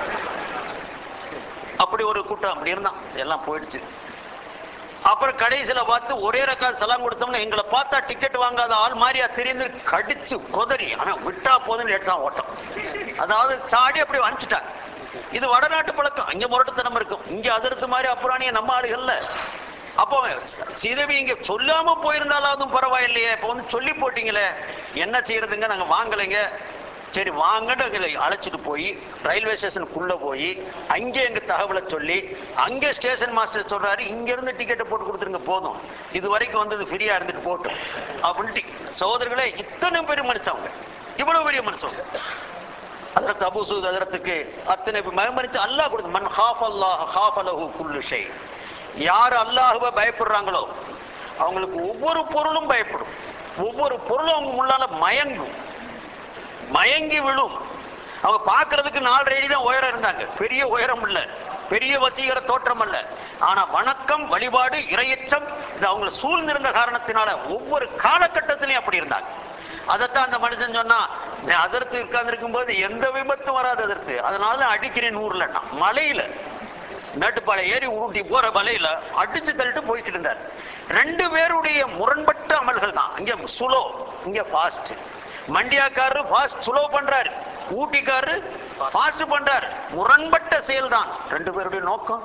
அப்படி ஒரு கூட்டம் அப்படி இருந்தான் எல்லாம் போயிடுச்சு அப்புறம் கடைசியில பார்த்து ஒரே ரக்கா சலாம் கொடுத்தோம்னா எங்களை பார்த்தா டிக்கெட் வாங்காத ஆள் மாதிரியா தெரிந்து கடிச்சு கொதறி அவன் விட்டா போதுன்னு எடுத்தான் ஓட்டம் அதாவது சாடி அப்படி அனுப்பிச்சிட்டாங்க இது வடநாட்டு பழக்கம் அங்க முரட்டுத்தனம் இருக்கும் இங்க அதிர்த்து மாதிரி அப்புறாணிய நம்ம ஆளுகள்ல அப்போ சீதேவி நீங்க சொல்லாம போயிருந்தாலும் பரவாயில்லையே இப்ப வந்து சொல்லி போட்டீங்களே என்ன செய்யறதுங்க நாங்க வாங்கலைங்க சரி வாங்கன்னு எங்களை அழைச்சிட்டு போய் ரயில்வே ஸ்டேஷனுக்குள்ள போய் அங்கே எங்க தகவலை சொல்லி அங்கே ஸ்டேஷன் மாஸ்டர் சொல்றாரு இங்க இருந்து டிக்கெட்டை போட்டு கொடுத்துருங்க போதும் இது வரைக்கும் வந்தது ஃப்ரீயா இருந்துட்டு போட்டும் அப்படின்ட்டு சகோதரர்களே இத்தனை பெரிய மனுஷங்க இவ்வளவு பெரிய மனுஷங்க அதற்கு அபு சூத் அதரத்துக்கு அத்தனை மறுமறித்து அல்லாஹ் கொடுத்து மன் ஹாஃப் அல்லாஹ் ஹாஃப் அலஹு குல்லு ஷை யார் அல்லாஹுவை பயப்படுறாங்களோ அவங்களுக்கு ஒவ்வொரு பொருளும் பயப்படும் ஒவ்வொரு பொருளும் அவங்க முன்னால மயங்கும் மயங்கி விழும் அவங்க பார்க்கிறதுக்கு நாலு அடி தான் உயரம் இருந்தாங்க பெரிய உயரம் இல்ல பெரிய வசீகர தோற்றம் அல்ல ஆனா வணக்கம் வழிபாடு இரையச்சம் இது அவங்களை சூழ்ந்திருந்த காரணத்தினால ஒவ்வொரு காலகட்டத்திலையும் அப்படி இருந்தாங்க அதைத்தான் அந்த மனுஷன் சொன்னா நான் அதிர்த்து உட்கார்ந்து போது எந்த விபத்தும் வராது அதிர்த்து அதனால தான் அடிக்கிறேன் ஊர்ல நான் மலையில மேட்டுப்பாளை ஏறி உருட்டி போற மலையில அடிச்சு தள்ளிட்டு போயிட்டு இருந்தார் ரெண்டு பேருடைய முரண்பட்ட அமல்கள் தான் இங்க சுலோ இங்க ஃபாஸ்ட் மண்டியாக்காரரு ஃபாஸ்ட் சுலோ பண்றாரு ஊட்டிக்காரரு ஃபாஸ்ட் பண்றாரு முரண்பட்ட செயல் தான் ரெண்டு பேருடைய நோக்கம்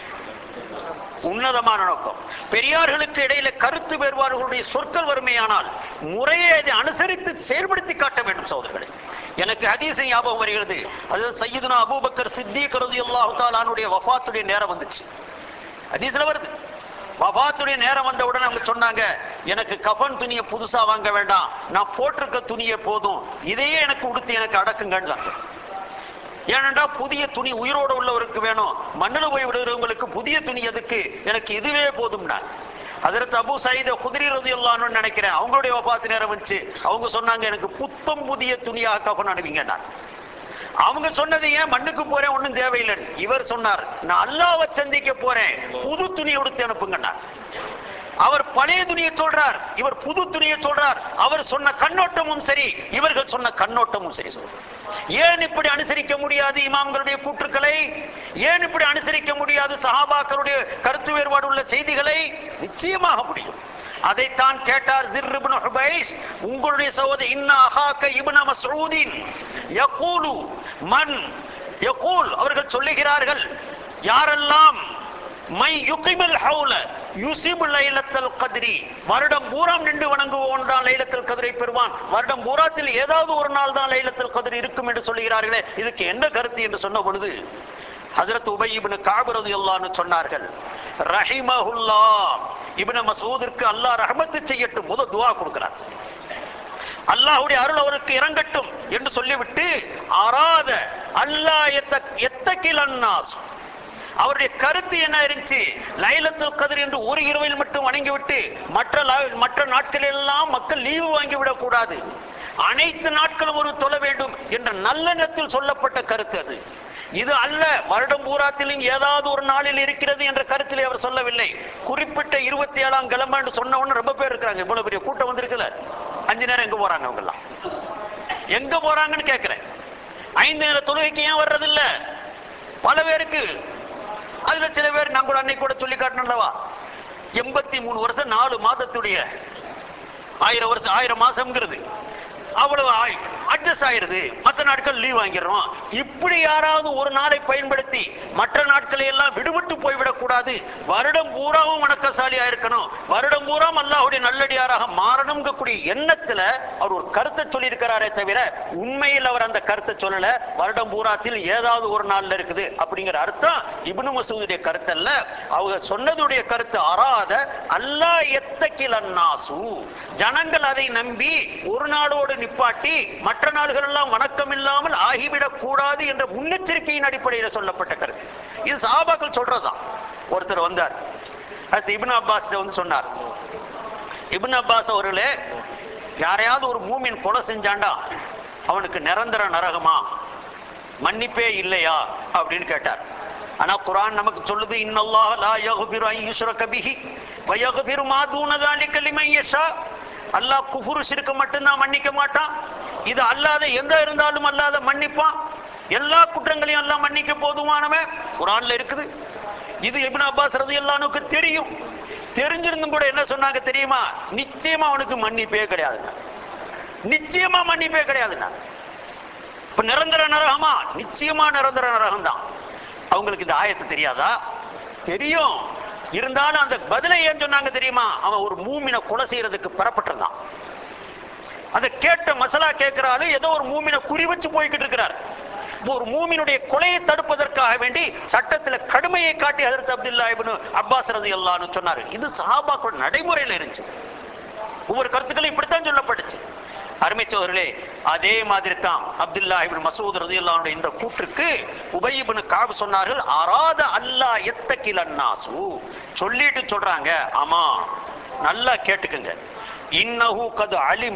உன்னதமான நோக்கம் பெரியார்களுக்கு இடையில கருத்து வேறுபாடுகளுடைய சொற்கள் வறுமையானால் முறையை அதை அனுசரித்து செயல்படுத்தி காட்ட வேண்டும் சகோதரர்களே எனக்கு ஹதீஸ் ஞாபகம் வருகிறது அது சையதுனா அபூபக்கர் சித்திக் ரலியல்லாஹு தஆலானுடைய வஃபாத்துடைய நேரம் வந்துச்சு ஹதீஸ்ல வருது வஃபாத்துடைய நேரம் வந்த உடனே அவங்க சொன்னாங்க எனக்கு கஃன் துணியை புதுசா வாங்க வேண்டாம் நான் போட்டிருக்க துணியே போதும் இதையே எனக்கு உடுத்தி எனக்கு அடக்குங்கன்றாங்க ஏனென்றா புதிய துணி உயிரோடு உள்ளவருக்கு வேணும் மண்ணில் போய் விடுகிறவங்களுக்கு புதிய துணி எதுக்கு எனக்கு இதுவே போதும் நான் அதற்கு அபு சயீத குதிரை ரதியுல்லான்னு நினைக்கிறேன் அவங்களுடைய வபாத்து நேரம் வந்துச்சு அவங்க சொன்னாங்க எனக்கு புத்தம் புதிய துணியாக கஃன் அனுப்பிங்க நான் அவங்க சொன்னது ஏன் மண்ணுக்கு போறேன் ஒண்ணும் தேவையில்லைன்னு இவர் சொன்னார் நான் அல்லாவை சந்திக்க போறேன் புது துணி உடுத்து அனுப்புங்கண்ணா அவர் பழைய துணியை சொல்றார் இவர் புது துணியை சொல்றார் அவர் சொன்ன கண்ணோட்டமும் சரி இவர்கள் சொன்ன கண்ணோட்டமும் சரி சொல்றார் ஏன் இப்படி அனுசரிக்க முடியாது இமாம்களுடைய கூற்றுக்களை ஏன் இப்படி அனுசரிக்க முடியாது சஹாபாக்களுடைய கருத்து வேறுபாடு உள்ள செய்திகளை நிச்சயமாக முடியும் அதைத்தான் கேட்டார் ஜிர் இப்னு ஹுபைஸ் உங்களுடைய சகோதரி இன்னா அஹாக்க இப்னு மஸ்ஊதின் யகூலு மன் யகூல் அவர்கள் சொல்லுகிறார்கள் யாரெல்லாம் மை யுகிமில் ஹவுல யுசிபு லைலத்தல் கதிரி வருடம் பூராம் நின்று வணங்குவோன் தான் லைலத்தல் கதிரை பெறுவான் வருடம் பூராத்தில் ஏதாவது ஒரு நாள் தான் லைலத்தல் கதிர் இருக்கும் என்று சொல்லுகிறார்களே இதுக்கு என்ன கருத்து என்று சொன்ன பொழுது ஹஜரத் உபை இப்னு காப் ரலியல்லாஹு சொன்னார்கள் ரஹிமஹுல்லா இப்னு மசூதிற்கு அல்லாஹ் ரஹமத்து செய்யட்டும் முத துஆ கொடுக்கிறார் அல்லாஹ்வுடைய அருள் அவருக்கு இறங்கட்டும் என்று சொல்லிவிட்டு ஆராத அல்லாஹ் எத்த எத்தகில் அன்னாஸ் அவருடைய கருத்து என்ன இருந்துச்சு லைலத்துல் கதிர் என்று ஒரு இரவில் மட்டும் வணங்கிவிட்டு மற்ற லா- மற்ற நாட்களில் எல்லாம் மக்கள் லீவு வாங்கி விடக்கூடாது அனைத்து நாட்களும் ஒரு தொழ வேண்டும் என்ற நல்லெண்ணத்தில் சொல்லப்பட்ட கருத்து அது இது அல்ல வருடம் பூராத்திலும் ஏதாவது ஒரு நாளில் இருக்கிறது என்ற கருத்திலே அவர் சொல்லவில்லை குறிப்பிட்ட இருபத்தி ஏழாம் கிழமை என்று சொன்ன உடனே ரொம்ப பேர் இருக்கிறாங்க இவ்வளவு பெரிய கூட்டம் வந்திருக்குல்ல அஞ்சு நேரம் எங்க போறாங்க அவங்க எல்லாம் எங்க போறாங்கன்னு கேட்கிறேன் ஐந்து நேர தொழுகைக்கு ஏன் வர்றதில்ல பல பேருக்கு அதுல சில பேர் நான் கூட அன்னைக்கு கூட சொல்லி காட்டினல்லவா எண்பத்தி மூணு வருஷம் நாலு மாதத்துடைய ஆயிரம் வருஷம் ஆயிரம் மாசம்ங்கிறது அவ்வளவு ஆய்- அட்ஜஸ்ட் ஆயிருது மற்ற நாட்கள் லீவ் வாங்கிடுறோம் இப்படி யாராவது ஒரு நாளை பயன்படுத்தி மற்ற நாட்களை எல்லாம் விடுபட்டு போய்விடக் கூடாது வருடம் பூராவும் வணக்கசாலியா இருக்கணும் வருடம் பூராம் அல்லாஹ்வுடைய நல்லடியாராக மாறணும்ங்க கூடிய எண்ணத்துல அவர் ஒரு கருத்தை சொல்லியிருக்கிறாரே தவிர உண்மையில் அவர் அந்த கருத்தை சொல்லல வருடம் பூராத்தில் ஏதாவது ஒரு நாள்ல இருக்குது அப்படிங்கிற அர்த்தம் இப்னு மசூதுடைய கருத்து அல்ல அவங்க சொன்னதுடைய கருத்து அறாத அல்லா எத்தக்கில் அன்னாசு ஜனங்கள் அதை நம்பி ஒரு நாளோடு நிப்பாட்டி மற்ற நாடுகள் எல்லாம் வணக்கம் இல்லாமல் ஆகிவிடக் கூடாது என்ற முன்னெச்சரிக்கையின் அடிப்படையில் சொல்லப்பட்ட கருத்து இது சஹாபாக்கள் சொல்றதுதான் ஒருத்தர் வந்தார் அடுத்து இப்னு அப்பாஸ் வந்து சொன்னார் இப்னு அப்பாஸ் அவர்களே யாரையாவது ஒரு மூமின் கொலை செஞ்சாண்டா அவனுக்கு நிரந்தர நரகமா மன்னிப்பே இல்லையா அப்படின்னு கேட்டார் ஆனா குர்ஆன் நமக்கு சொல்லுது இன்னல்லாஹ லா யக்ஃபிரு அன் யுஷ்ரக பிஹி வ யக்ஃபிரு மா தூன ذلك லிமன் யஷா அல்லாஹ் குஃபுரு ஷிர்க்க மட்டும்தான் மன்னிக்க மாட்டான் இது அல்லாத எந்த இருந்தாலும் அல்லாத மன்னிப்பான் எல்லா குற்றங்களையும் எல்லாம் மன்னிக்க போதுமானவன் குர்ஆன்ல இருக்குது இது இப்னு அப்பாஸ் ரலியல்லாஹுக்கு தெரியும் தெரிஞ்சிருந்தும் கூட என்ன சொன்னாங்க தெரியுமா நிச்சயமா அவனுக்கு மன்னிப்பே கிடையாதுங்க நிச்சயமா மன்னிப்பே கிடையாதுங்க இப்ப நிரந்தர நரகமா நிச்சயமா நிரந்தர நரகம் தான் அவங்களுக்கு இந்த ஆயத்து தெரியாதா தெரியும் இருந்தாலும் அந்த பதிலை ஏன் சொன்னாங்க தெரியுமா அவன் ஒரு மூமினை கொலை செய்யறதுக்கு பெறப்பட்டிருந்தான் அதை கேட்ட மசலா கேட்கிறாரு ஏதோ ஒரு மூமினை குறி வச்சு போய்கிட்டு இருக்கிறார் இப்போ ஒரு மூமினுடைய கொலையை தடுப்பதற்காக வேண்டி சட்டத்துல கடுமையை காட்டி ஹதரத் அப்துல்லா இப்னு அப்பாஸ் ரலியல்லாஹு சொன்னாரு இது சஹாபாக்களோட நடைமுறையில இருந்துச்சு ஒவ்வொரு கருத்துக்களும் இப்படித்தான் சொல்லப்பட்டுச்சு அருமை சோதர்களே அதே மாதிரி தான் அப்துல்லா இப்னு மசூத் ரலியல்லாஹு இந்த கூற்றுக்கு உபய் இப்னு காப் சொன்னார்கள் அராத அல்லாஹ் எத்தகில் அன்னாசு சொல்லிட்டு சொல்றாங்க ஆமா நல்லா கேட்டுக்குங்க இன்னஹு கது அலிம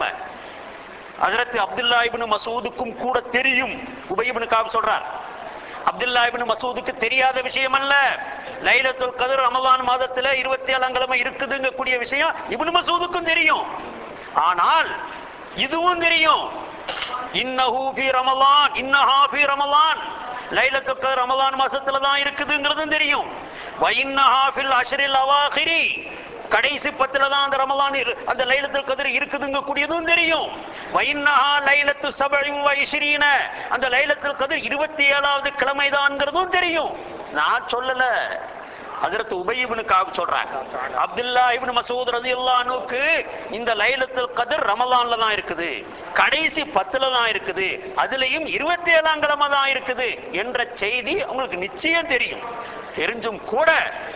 ஹஜரத் அப்துல்லா இப்னு மசூதுக்கும் கூட தெரியும் உபய் இப்னு காப் சொல்றார் அப்துல்லா இப்னு மசூதுக்கு தெரியாத விஷயம் அல்ல லைலத்துல் கதிர் ரமலான் மாதத்துல இருபத்தி ஏழாம் கிழமை இருக்குதுங்க கூடிய விஷயம் இப்னு மசூதுக்கும் தெரியும் ஆனால் இதுவும் தெரியும் இன்னஹு ஃபி ரமலான் இன்னஹா ஃபி ரமலான் லைலத்துல் கதிர் ரமலான் மாசத்துல தான் இருக்குதுங்கிறதும் தெரியும் வ இன்னஹா ஃபில் அஷ்ரில் அவாஹிரி கடைசி பத்துல தான் அந்த ரமலான் இரு- அந்த லைலத்துல் கதிர் இருக்குதுங்க கூடியதும் தெரியும் வைன்னஹா லைலத்து சபழிம் வைஸ்ரீன அந்த லைலத்துல் கதிர் இருபத்தி ஏழாவது கிழமைதான்ங்கிறதும் தெரியும் நான் சொல்லல ஹஜரத் உபய் இப்னு காப் சொல்றாங்க அப்துல்லா இப்னு மசூத் ரலியல்லாஹு அன்ஹுக்கு இந்த லைலத்துல் கதிர் ரமலான்ல தான் இருக்குது கடைசி பத்துல தான் இருக்குது அதுலயும் இருபத்தி ஏழாம் கிழமை தான் இருக்குது என்ற செய்தி உங்களுக்கு நிச்சயம் தெரியும் தெரிஞ்சும் கூட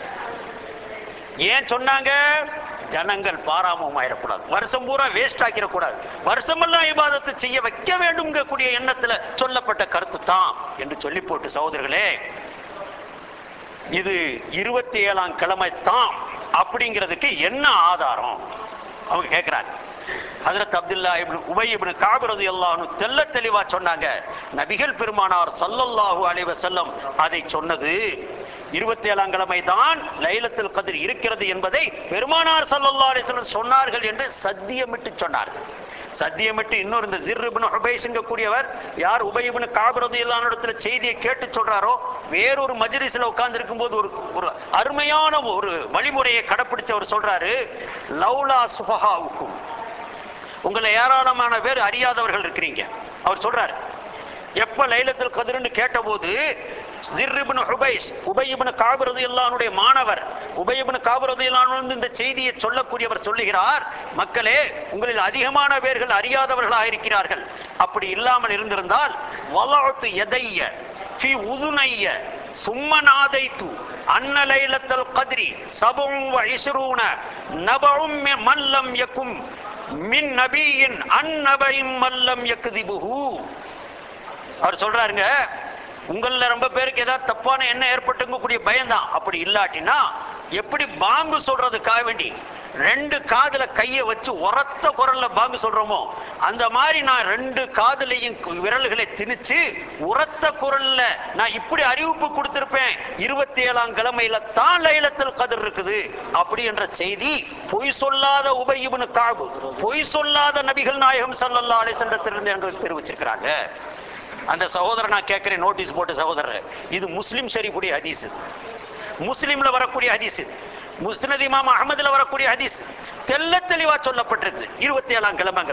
ஏன் சொன்னாங்க ஜனங்கள் பாராமுகம் ஆயிடக்கூடாது வருஷம் பூரா வேஸ்ட் ஆக்கிடக்கூடாது வருஷமெல்லாம் இபாதத்தை செய்ய வைக்க வேண்டும்ங்க கூடிய எண்ணத்துல சொல்லப்பட்ட கருத்து தான் என்று சொல்லி போட்டு சகோதரர்களே இது இருபத்தி ஏழாம் கிழமை தான் அப்படிங்கிறதுக்கு என்ன ஆதாரம் அவங்க கேட்கிறாங்க ஹஜரத் அப்துல்லா இப்னு உபை இப்னு காப் ரலியல்லாஹு அன்ஹு தெள்ள தெளிவா சொன்னாங்க நபிகள் பெருமானார் ஸல்லல்லாஹு அலைஹி வஸல்லம் அதை சொன்னது இருபத்தி ஏழாம் கிழமை தான் லைலத்துல் கதிர் இருக்கிறது என்பதை பெருமானார் ஸல்லல்லாஹு அலைஹி வஸல்லம் சொன்னார்கள் என்று சத்தியமிட்டு சொன்னார்கள் சத்தியமிட்டு இன்னொரு இந்த ஜிர் இப்னு ஹுபைஸ்ங்க கூடியவர் யார் உபை இப்னு காப் ரலியல்லாஹு அன்ஹு இடத்துல செய்தியை கேட்டு சொல்றாரோ வேறொரு மஜ்லிஸ்ல உட்கார்ந்து இருக்கும்போது ஒரு ஒரு அருமையான ஒரு வழிமுறையை கடைப்பிடிச்சவர் சொல்றாரு லௌலா சுபஹாவுக்கும் உங்களை ஏராளமான பேர் அறியாதவர்கள் இருக்கிறீங்க அவர் சொல்றாரு எப்ப லைலத்துல் கதிர்னு கேட்டபோது ஜிர்ரிபின் ஹுபைஸ் உபயிபின் காபிரது இல்லானுடைய மாணவர் உபயிபின் காபிரது இல்லானு இந்த செய்தியை சொல்லக்கூடியவர் சொல்லுகிறார் மக்களே உங்களில் அதிகமான பேர்கள் அறியாதவர்களாக இருக்கிறார்கள் அப்படி இல்லாமல் இருந்திருந்தால் வலஅத்து எதைய ஃபி உதுனைய சும்மநாதைத்து அன்ன லைலத்தல் கத்ரி சபும் வ இஸ்ரூன நபும் மல்லம் யக்கும் மின் நபியின் அந்நபையும் மல்லம் யக்திபுஹு அவர் சொல்றாருங்க உங்கள ரொம்ப பேருக்கு ஏதாவது தப்பான எண்ணம் ஏற்பட்டுங்க கூடிய பயம்தான் அப்படி இல்லாட்டினா எப்படி பாம்பு சொல்றதுக்காக வேண்டி ரெண்டு காதுல கையை வச்சு உரத்த குரல்ல பாம்பு சொல்றோமோ அந்த மாதிரி நான் ரெண்டு காதுலையும் விரல்களை திணிச்சு உரத்த குரல்ல நான் இப்படி அறிவிப்பு கொடுத்திருப்பேன் இருபத்தி ஏழாம் கிழமையில தான் லைலத்தில் கதிர் இருக்குது அப்படி என்ற செய்தி பொய் சொல்லாத உபயிபுனு காபு பொய் சொல்லாத நபிகள் நாயகம் ஸல்லல்லாஹு அலைஹி வஸல்லத்திலிருந்து எங்களுக்கு தெரிவிச்சிருக்கிறாங்க அந்த சகோதரர் நான் கேட்கிறேன் நோட்டீஸ் போட்ட சகோதரர் இது முஸ்லிம் ஷரீஃபுடைய ஹதீஸ் இது. முஸ்லிம்ல வரக்கூடிய ஹதீஸ் இது. முஸ்னத் இமாம் அஹமதுல வரக்கூடிய ஹதீஸ் தெள்ள தெளிவா சொல்லப்பட்டிருக்கு இருபத்தி ஏழாம் கிழமைங்கிறது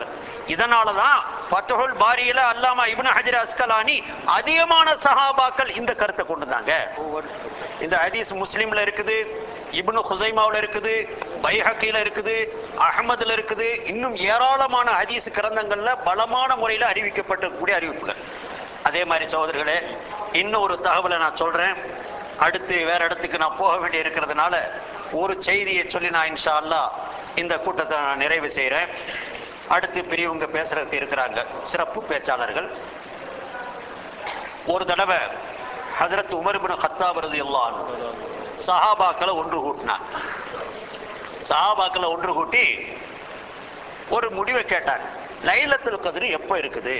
இதனால தான் ஃபத்ஹுல் பாரியில அல்லாமா இப்னு ஹஜர் அஸ்கலானி அதிகமான சஹாபாக்கள் இந்த கருத்தை கொண்டு வந்தாங்க இந்த ஹதீஸ் முஸ்லிம்ல இருக்குது இப்னு ஹுசைமாவுல இருக்குது பைஹக்கில இருக்குது அஹமதுல இருக்குது இன்னும் ஏராளமான ஹதீஸ் கிரந்தங்கள்ல பலமான முறையில் அறிவிக்கப்பட்டிருக்கக்கூடிய அறிவிப்புகள் அதே மாதிரி சகோதரர்களே இன்னும் ஒரு தகவலை நான் சொல்றேன் அடுத்து வேற இடத்துக்கு நான் போக வேண்டி இருக்கிறதுனால ஒரு செய்தியை சொல்லி நான் இன்ஷா அல்லாஹ் இந்த கூட்டத்தை நான் நிறைவு செய்கிறேன் அடுத்து பெரியவங்க பேசுறதுக்கு இருக்கிறாங்க சிறப்பு பேச்சாளர்கள் ஒரு தடவை ஹஜரத் உமர் இப்னு கத்தாப் ரலியல்லாஹு அன்ஹு சஹாபாக்களை ஒன்று கூட்டினார் சஹாபாக்களை ஒன்று கூட்டி ஒரு முடிவை கேட்டார் லைலத்துல் கதிர் எப்போ இருக்குது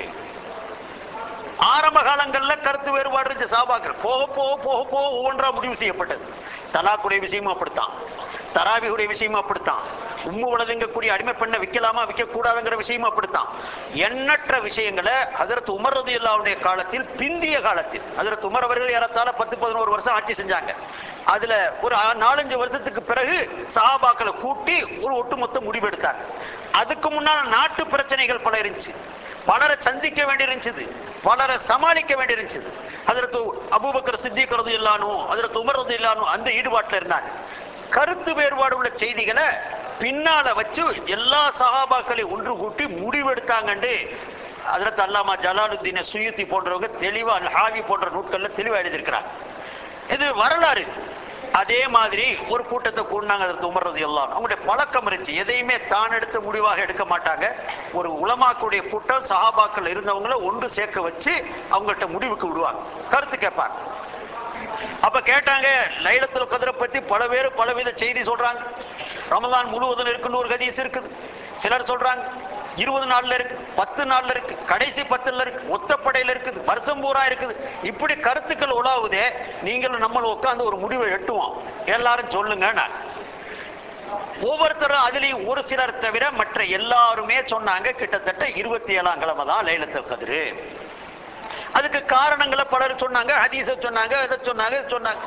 ஆரம்ப காலங்கள்ல கருத்து வேறுபாடு இருந்துச்சு சாபாக்கள் போக போக போக போக ஒவ்வொன்றா முடிவு செய்யப்பட்டது தலாக்குடைய விஷயமும் அப்படித்தான் தராவியுடைய விஷயமும் அப்படித்தான் உம்மு வளதுங்கக்கூடிய அடிமை பெண்ணை விற்கலாமா விற்க கூடாதுங்கிற விஷயமும் அப்படித்தான் எண்ணற்ற விஷயங்களை ஹஜரத் உமர் ரதியுல்லாவுடைய காலத்தில் பிந்திய காலத்தில் ஹஜரத் உமர் அவர்கள் ஏறத்தாழ பத்து பதினோரு வருஷம் ஆட்சி செஞ்சாங்க அதுல ஒரு ஆ- நாலஞ்சு வருஷத்துக்கு பிறகு சஹாபாக்களை கூட்டி ஒரு ஒட்டுமொத்த முடிவெடுத்தாங்க அதுக்கு முன்னால நாட்டு பிரச்சனைகள் பல இருந்துச்சு பலரை சந்திக்க வேண்டியிருந்துச்சு பலரை சமாளிக்க வேண்டியிருந்துச்சு அதற்கு அபூபக்கர் சித்திக் ரது இல்லானும் அதற்கு உமர் ரது இல்லானும் அந்த ஈடுபாட்டில் இருந்தாங்க கருத்து வேறுபாடு உள்ள செய்திகளை பின்னால வச்சு எல்லா சஹாபாக்களையும் ஒன்று கூட்டி முடிவெடுத்தாங்கண்டு அதற்கு அல்லாமா ஜலாலுத்தீன சுயுத்தி போன்றவங்க தெளிவா அல் ஹாவி போன்ற நூட்கள்ல தெளிவா எழுதியிருக்கிறாங்க இது வரலாறு அதே மாதிரி ஒரு கூட்டத்தை கூடினாங்க அதற்கு உமர்றது எல்லாம் அவங்களுடைய பழக்கம் இருந்துச்சு எதையுமே தான் எடுத்த முடிவாக எடுக்க மாட்டாங்க ஒரு உலமாக்குடைய கூட்டம் சஹாபாக்கள் இருந்தவங்கள ஒன்று சேர்க்க வச்சு அவங்கள்ட்ட முடிவுக்கு விடுவாங்க கருத்து கேட்பாங்க அப்ப கேட்டாங்க லைலத்துல கதிரை பத்தி பல பேர் பலவித செய்தி சொல்றாங்க ரமலான் முழுவதும் இருக்குன்னு ஒரு ஹதீஸ் இருக்குது சிலர் சொல்றாங்க இருபது நாள்ல இருக்கு பத்து நாள்ல இருக்கு கடைசி பத்துல இருக்கு ஒத்தப்படையில இருக்குது வருஷம் பூரா இருக்குது இப்படி கருத்துக்கள் உலாவுதே நீங்களும் நம்மளும் உட்கார்ந்து ஒரு முடிவை எட்டுவோம் எல்லாரும் சொல்லுங்க நான் ஒவ்வொருத்தரும் அதுலயும் ஒரு சிலர் தவிர மற்ற எல்லாருமே சொன்னாங்க கிட்டத்தட்ட இருபத்தி ஏழாம் கிழமை தான் லைலத்துல் கதிரு அதுக்கு காரணங்களை பலர் சொன்னாங்க ஹதீஸ சொன்னாங்க இதை சொன்னாங்க இதை சொன்னாங்க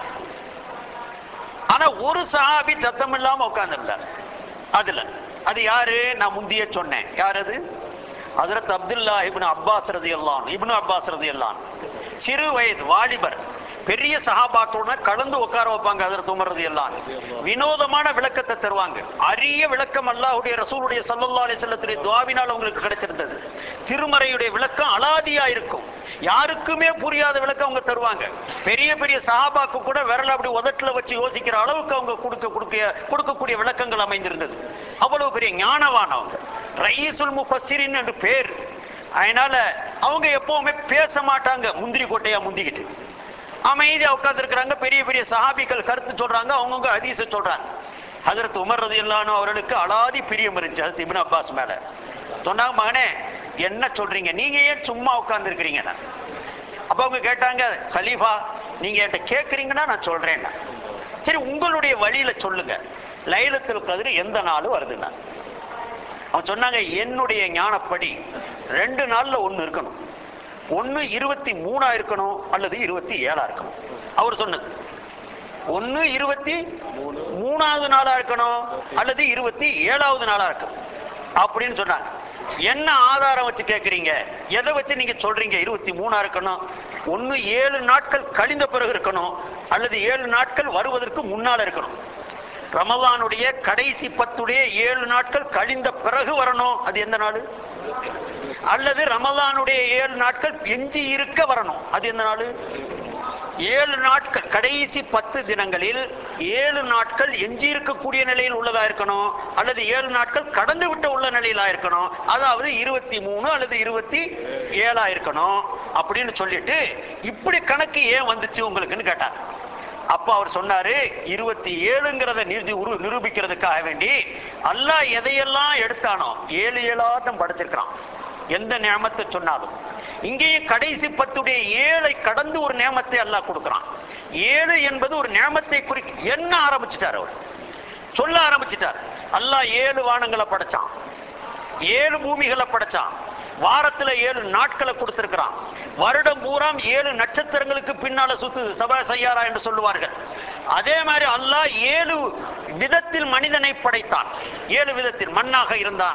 ஆனா ஒரு சஹாபி சத்தம் இல்லாம உட்கார்ந்துருந்தார் அதுல அது யாரு நான் முந்தியே சொன்னேன் யார் அது ஹஜரத் அப்துல்லா இப்னு அப்பாஸ் ரதியல்லான் இப்னு அப்பாஸ் ரதியல்லான் சிறு வயது வாலிபர் பெரிய சஹாபாக்களுடன் கலந்து உட்கார வைப்பாங்க ஹஜரத் உமர் ரதியல்லான் வினோதமான விளக்கத்தை தருவாங்க அரிய விளக்கம் அல்லாஹ்வுடைய ரசூலுடைய ஸல்லல்லாஹு அலைஹி வஸல்லத்துடைய துஆவினால் உங்களுக்கு கிடைச்சிருந்தது திருமறையுடைய விளக்கம் அலாதியா இருக்கும் யாருக்குமே புரியாத விளக்கம் அவங்க தருவாங்க பெரிய பெரிய சஹாபாக்கு கூட விரல அப்படி உதட்டுல வச்சு யோசிக்கிற அளவுக்கு அவங்க கொடுக்க கொடுக்க கொடுக்கக்கூடிய விளக்கங்கள் அமைந்திருந்தது அவ்வளவு பெரிய ஞானவானவங்க ரயீசுல் முஃபஸ்ஸிரின் என்று பேர் அதனால அவங்க எப்பவுமே பேச மாட்டாங்க முந்திரி கோட்டையா முந்திக்கிட்டு அமைதியா உட்கார்ந்துருக்கிறாங்க பெரிய பெரிய சஹாபிகள் கருத்து சொல்றாங்க அவங்கவுங்க ஹதீஸ சொல்றாங்க ஹஜரத் உமர் ரதியல்லானு அவர்களுக்கு அலாதி பிரியம் இருந்துச்சு ஹஜரத் இப்னு அப்பாஸ் மேல சொன்னாங்க மகனே என்ன சொல்றீங்க நீங்க ஏன் சும்மா உட்கார்ந்துருக்கிறீங்க அப்ப அவங்க கேட்டாங்க கலீஃபா நீங்க என்கிட்ட கேட்குறீங்கன்னா நான் சொல்றேன் சரி உங்களுடைய வழியில சொல்லுங்க லைலத்துல் கதிர் எந்த நாள் வருதுன்னா அவன் சொன்னாங்க என்னுடைய ஞானப்படி ரெண்டு நாள்ல ஒண்ணு இருக்கணும் ஒண்ணு இருபத்தி மூணா இருக்கணும் அல்லது இருபத்தி ஏழா இருக்கணும் அவர் சொன்னது ஒண்ணு இருபத்தி மூணாவது நாளா இருக்கணும் அல்லது இருபத்தி ஏழாவது நாளா இருக்கணும் அப்படின்னு சொன்னாங்க என்ன ஆதாரம் வச்சு கேக்குறீங்க எதை வச்சு நீங்க சொல்றீங்க இருபத்தி மூணா இருக்கணும் ஒண்ணு ஏழு நாட்கள் கழிந்த பிறகு இருக்கணும் அல்லது ஏழு நாட்கள் வருவதற்கு முன்னால இருக்கணும் ரமலானுடைய கடைசி பத்துடைய ஏழு நாட்கள் கழிந்த பிறகு வரணும் அது எந்த நாள் அல்லது ரமலானுடைய ஏழு நாட்கள் எஞ்சி இருக்க வரணும் அது எந்த நாள் ஏழு நாட்கள் கடைசி பத்து தினங்களில் ஏழு நாட்கள் எஞ்சி இருக்கக்கூடிய நிலையில் உள்ளதா இருக்கணும் அல்லது ஏழு நாட்கள் கடந்து விட்ட உள்ள நிலையிலா இருக்கணும் அதாவது இருபத்தி மூணு அல்லது இருபத்தி ஏழா இருக்கணும் அப்படின்னு சொல்லிட்டு இப்படி கணக்கு ஏன் வந்துச்சு உங்களுக்குன்னு கேட்டாங்க அப்ப அவர் சொன்னாரு இருபத்தி ஏழுங்கிறத நிரூபி உரு- நிரூபிக்கிறதுக்காக வேண்டி அல்லாஹ் எதையெல்லாம் எடுத்தானோ ஏழு ஏழாத்தம் படைச்சிருக்கிறான் எந்த நியமத்தை சொன்னாலும் இங்கேயும் கடைசி பத்துடைய ஏழை கடந்து ஒரு நியமத்தை அல்லாஹ் கொடுக்கிறான் ஏழு என்பது ஒரு நியமத்தை குறி என்ன ஆரம்பிச்சிட்டார் அவர் சொல்ல ஆரம்பிச்சிட்டார் அல்லாஹ் ஏழு வானங்களை படைச்சான் ஏழு பூமிகளை படைச்சான் வாரத்துல ஏழு நாட்களை கொடுத்திருக்கிறான் வருடம் பூராம் ஏழு நட்சத்திரங்களுக்கு பின்னால சுத்துது சபா சையாரா என்று சொல்லுவார்கள் அதே மாதிரி அல்லாஹ் ஏழு விதத்தில் மனிதனை படைத்தான் ஏழு விதத்தில் மண்ணாக இருந்தான்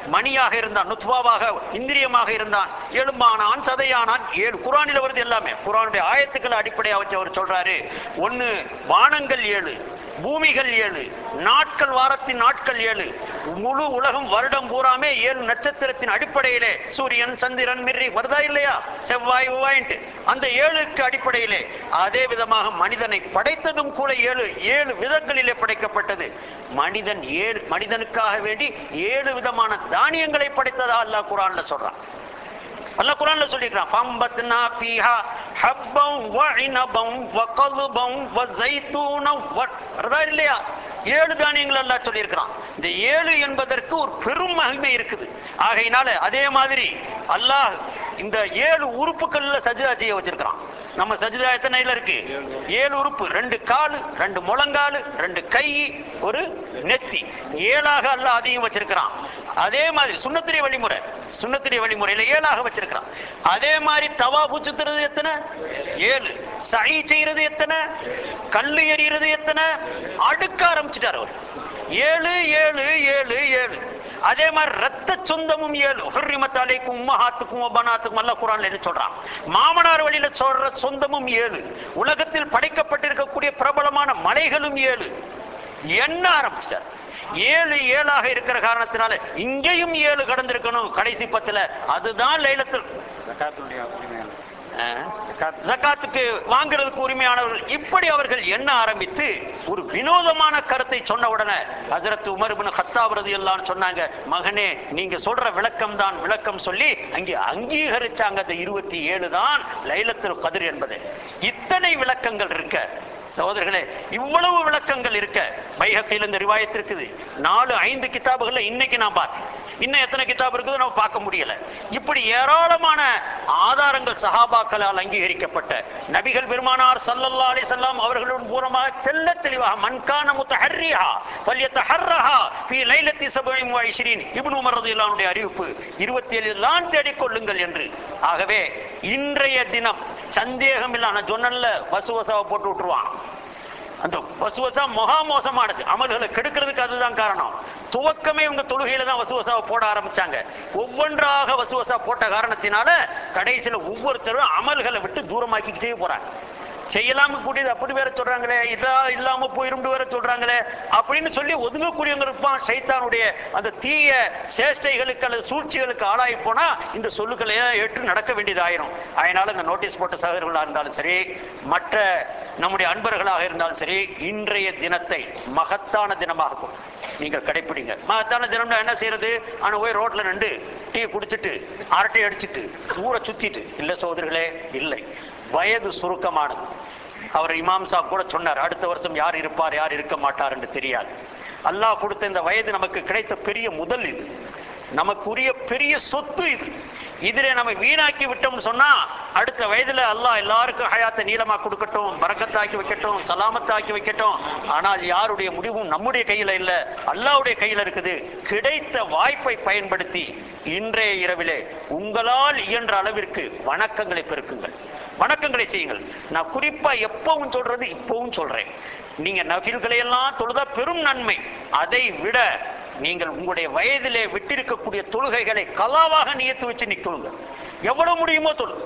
மணியாக இருந்தான் நுத்வாவாக இந்திரியமாக இருந்தான் எலும்பானான் சதையானான் ஏழு குரானில் வருது எல்லாமே குரானுடைய ஆயத்துக்களை அடிப்படையாக வச்சு அவர் சொல்றாரு ஒன்னு வானங்கள் ஏழு பூமிகள் ஏழு நாட்கள் வாரத்தின் நாட்கள் ஏழு முழு உலகம் வருடம் பூராமே ஏழு நட்சத்திரத்தின் அடிப்படையிலே சூரியன் சந்திரன் மிர்ரி வருதா இல்லையா செவ்வாய் உவாயின்ட்டு அந்த ஏழுக்கு அடிப்படையிலே அதே விதமாக மனிதனை படைத்ததும் கூட ஏழு ஏழு விதங்களிலே படைக்கப்பட்டது மனிதன் ஏழு மனிதனுக்காக வேண்டி ஏழு விதமான தானியங்களை படைத்ததா அல்லாஹ் குரான்ல சொல்றான் அல்லாஹ் குரான்ல சொல்லிக்கிறான் ஃபம்பத்னா ஃபீஹா ஹப்பம் வ இனபம் வ கல்பம் வ ஸைத்தூனம் வ வருதா இல்லையா ஏழு தானியங்கள் அல்லாஹ் சொல்லியிருக்கிறான் இந்த ஏழு என்பதற்கு ஒரு பெரும் மகிமை இருக்குது ஆகையினால அதே மாதிரி அல்லாஹ் இந்த ஏழு உறுப்புகள்ல சஜிதா செய்ய வச்சிருக்கிறான் நம்ம சஜிதா எத்தனைல இருக்கு ஏழு உறுப்பு ரெண்டு காலு ரெண்டு முழங்காலு ரெண்டு கை ஒரு நெத்தி ஏழாக அல்லாஹ் அதையும் வச்சிருக்கிறான் அதே மாதிரி சுண்ணத்துடைய வழிமுறை சுண்ணத்துடைய வழிமுறையில ஏழாக வச்சிருக்கிறான் அதே மாதிரி தவா பூச்சுத்துறது எத்தனை ஏழு சை செய்யறது எத்தனை கல்லு எறிகிறது எத்தனை அடுக்க ஆரம்பிச்சிட்டார் அவர் ஏழு ஏழு ஏழு ஏழு அதே மாதிரி ரத்த சொந்தமும் ஏழு ஹுர்ரிமத் அலைக்கும் உம்மஹாத்துக்கும் ஒபனாத்துக்கும் அல்ல குரான்ல என்ன சொல்றான் மாமனார் வழியில சொல்ற சொந்தமும் ஏழு உலகத்தில் படைக்கப்பட்டிருக்கக்கூடிய பிரபலமான மலைகளும் ஏழு எண்ண ஆரம்பிச்சிட்டார் ஏழு ஏழாக இருக்கிற காரணத்தினால இங்கேயும் ஏழு கடந்திருக்கணும் கடைசி பத்துல அதுதான் லைலத்தில் ஜக்காத்துடைய உரிமையாளர் ஜக்காத் ஜக்காத்துக்கு வாங்குறதுக்கு உரிமையானவர்கள் இப்படி அவர்கள் எண்ண ஆரம்பித்து ஒரு வினோதமான கருத்தை சொன்ன உடனே ஹஜரத் உமர் இப்னு கத்தாப் ரலியல்லாஹு சொன்னாங்க மகனே நீங்க சொல்ற விளக்கம் தான் விளக்கம் சொல்லி அங்கே அங்கீகரிச்சாங்க அந்த இருபத்தி ஏழு தான் லைலத்துல் கதிர் என்பது இத்தனை விளக்கங்கள் இருக்க சகோதரர்களே இவ்வளவு விளக்கங்கள் இருக்க பைஹக்கில் இந்த ரிவாயத்து இருக்குது நாலு ஐந்து கிதாபுகள்ல இன்னைக்கு நான் பார்த்தேன் இன்னும் எத்தனை கிதாப் இருக்குதோ நம்ம பார்க்க முடியல இப்படி ஏராளமான ஆதாரங்கள் சஹாபாக்களால் அங்கீகரிக்கப்பட்ட நபிகள் பெருமானார் ஸல்லல்லாஹு அலைஹி வஸல்லம் அவர்களுடன் பூரமாக தெள்ள தெளிவாக மன்கான முத்தஹர்ரிஹா ஃபல்யத்தஹர்ரஹா ஃபீ லைலத்தி சபஇன் வ இஸ்ரீன் இப்னு உமர் ரலியல்லாஹு அன்ஹுடைய அறிவிப்பு 27 தான் தேடிக்கொள்ளுங்கள் என்று ஆகவே இன்றைய தினம் சந்தேகம் இல்ல நான் சொன்னேன்ல வசுவசாவை போட்டு விட்டுருவான் அந்த வசுவசா மகா மோசமானது அமல்களை கெடுக்கிறதுக்கு அதுதான் காரணம் துவக்கமே உங்க தொழுகையில தான் வசுவசாவை போட ஆரம்பிச்சாங்க ஒவ்வொன்றாக வசுவசா போட்ட காரணத்தினால கடைசியில ஒவ்வொருத்தரும் அமல்களை விட்டு தூரமாக்கிக்கிட்டே போறாங்க செய்யலாம கூடியது அப்படி வேற சொல்றாங்களே இதா இல்லாம போயிரும் வேற சொல்றாங்களே அப்படின்னு சொல்லி ஒதுங்கக்கூடியவங்க இருப்பான் சைத்தானுடைய அந்த தீய சேஷ்டைகளுக்கு அல்லது சூழ்ச்சிகளுக்கு ஆளாகி போனா இந்த சொல்லுக்களை ஏற்று நடக்க வேண்டியதாயிரும் அதனால இந்த நோட்டீஸ் போட்ட சகோதரர்களா இருந்தாலும் சரி மற்ற நம்முடைய அன்பர்களாக இருந்தாலும் சரி இன்றைய தினத்தை மகத்தான தினமாக கொண்டு நீங்கள் கடைப்பிடிங்க மகத்தான தினம்னா என்ன செய்யறது ஆனா போய் ரோட்ல நின்று டீ குடிச்சிட்டு அரட்டை அடிச்சிட்டு ஊரை சுத்திட்டு இல்ல சகோதரர்களே இல்லை வயது சுருக்கமானது அவர் இமாம் சாப் கூட சொன்னார் அடுத்த வருஷம் யார் இருப்பார் யார் இருக்க மாட்டார் என்று தெரியாது அல்லாஹ் கொடுத்த இந்த வயது நமக்கு கிடைத்த பெரிய முதல் இது நமக்குரிய பெரிய சொத்து இது இதிலே நம்ம வீணாக்கி விட்டோம்னு சொன்னா அடுத்த வயதுல அல்லாஹ் எல்லாருக்கும் ஹயாத்தை நீளமா கொடுக்கட்டும் பரக்கத்தாக்கி வைக்கட்டும் சலாமத்தாக்கி வைக்கட்டும் ஆனால் யாருடைய முடிவும் நம்முடைய கையில இல்ல அல்லாஹ்வுடைய கையில இருக்குது கிடைத்த வாய்ப்பை பயன்படுத்தி இன்றைய இரவிலே உங்களால் இயன்ற அளவிற்கு வணக்கங்களை பெருக்குங்கள் வணக்கங்களை செய்யுங்கள் நான் குறிப்பா எப்பவும் சொல்றது இப்பவும் சொல்றேன் நீங்க நஃபில்களை எல்லாம் தொழுதா பெரும் நன்மை அதை விட நீங்கள் உங்களுடைய வயதிலே விட்டிருக்கக்கூடிய தொழுகைகளை கலாவாக நியத்து வச்சு நிக்கணுங்க எவ்வளவு முடியுமோ தொழு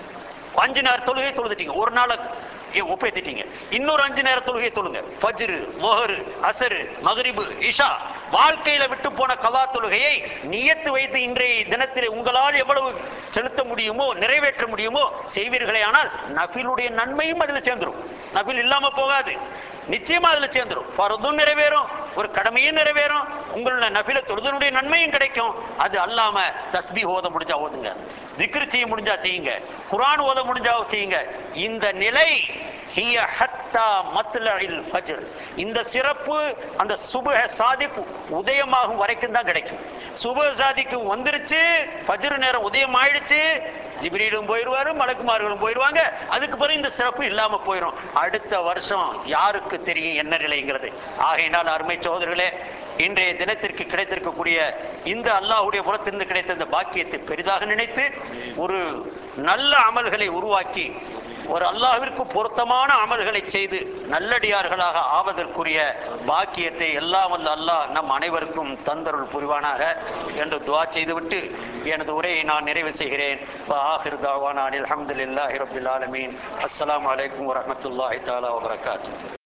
அஞ்சு நேர தொழுகை தொழுதுட்டீங்க ஒரு நாளை ஏன் ஒப்பேத்திட்டீங்க இன்னொரு அஞ்சு நேர தொழுகை தொழுங்க ஃபஜ்ரு மொஹரு அசரு மகரிபு இஷா வாழ்க்கையில விட்டு போன கலா தொழுகையை நியத்து வைத்து இன்றைய தினத்திலே உங்களால் எவ்வளவு செலுத்த முடியுமோ நிறைவேற்ற முடியுமோ செய்வீர்களே ஆனால் நபிலுடைய நன்மையும் அதுல சேர்ந்துரும் நபில் இல்லாம போகாது நிச்சயமா அதுல சேர்ந்துரும் பரதும் நிறைவேறும் ஒரு கடமையும் நிறைவேறும் உங்களோட நபில தொழுதனுடைய நன்மையும் கிடைக்கும் அது அல்லாம தஸ்பி ஓத முடிஞ்சா ஓதுங்க திக்ரு செய்ய முடிஞ்சா செய்யுங்க குர்ஆன் ஓத முடிஞ்சா செய்யுங்க இந்த நிலை ஹிய ஹத்தா மத்லஇல் ஃபஜ்ர் இந்த சிறப்பு அந்த சுபஹ சாதிப்பு உதயமாகும் வரைக்கும் தான் கிடைக்கும் சுபஹ சாதிக்கும் வந்துருச்சு ஃபஜ்ர் நேரம் உதயம் ஆயிடுச்சு ஜிப்ரீலும் போயிடுவாரு மலக்குமார்களும் போயிடுவாங்க அதுக்கு பிறகு இந்த சிறப்பு இல்லாம போயிடும் அடுத்த வருஷம் யாருக்கு தெரியும் என்ன நிலைங்கிறது ஆகையினால் அருமை சகோதரர்களே இன்றைய தினத்திற்கு கிடைத்திருக்கக்கூடிய இந்த அல்லாஹ்வுடைய புறத்திலிருந்து கிடைத்த இந்த பாக்கியத்தை பெரிதாக நினைத்து ஒரு நல்ல அமல்களை உருவாக்கி ஒரு அல்லாஹ்விற்கு பொருத்தமான அமல்களை செய்து நல்லடியார்களாக ஆவதற்குரிய பாக்கியத்தை எல்லாம் வல்ல அல்லாஹ் நம் அனைவருக்கும் தந்தருள் புரிவானாக என்று துவா செய்துவிட்டு எனது உரையை நான் நிறைவு செய்கிறேன் ஆஹிர் தாவானா அல்ஹம்துலில்லாஹி ரப்பில் ஆலமீன் அஸ்ஸலாமு அலைக்கும் வரஹ்மத்துல்லாஹி தஆலா வபரகாத்துஹு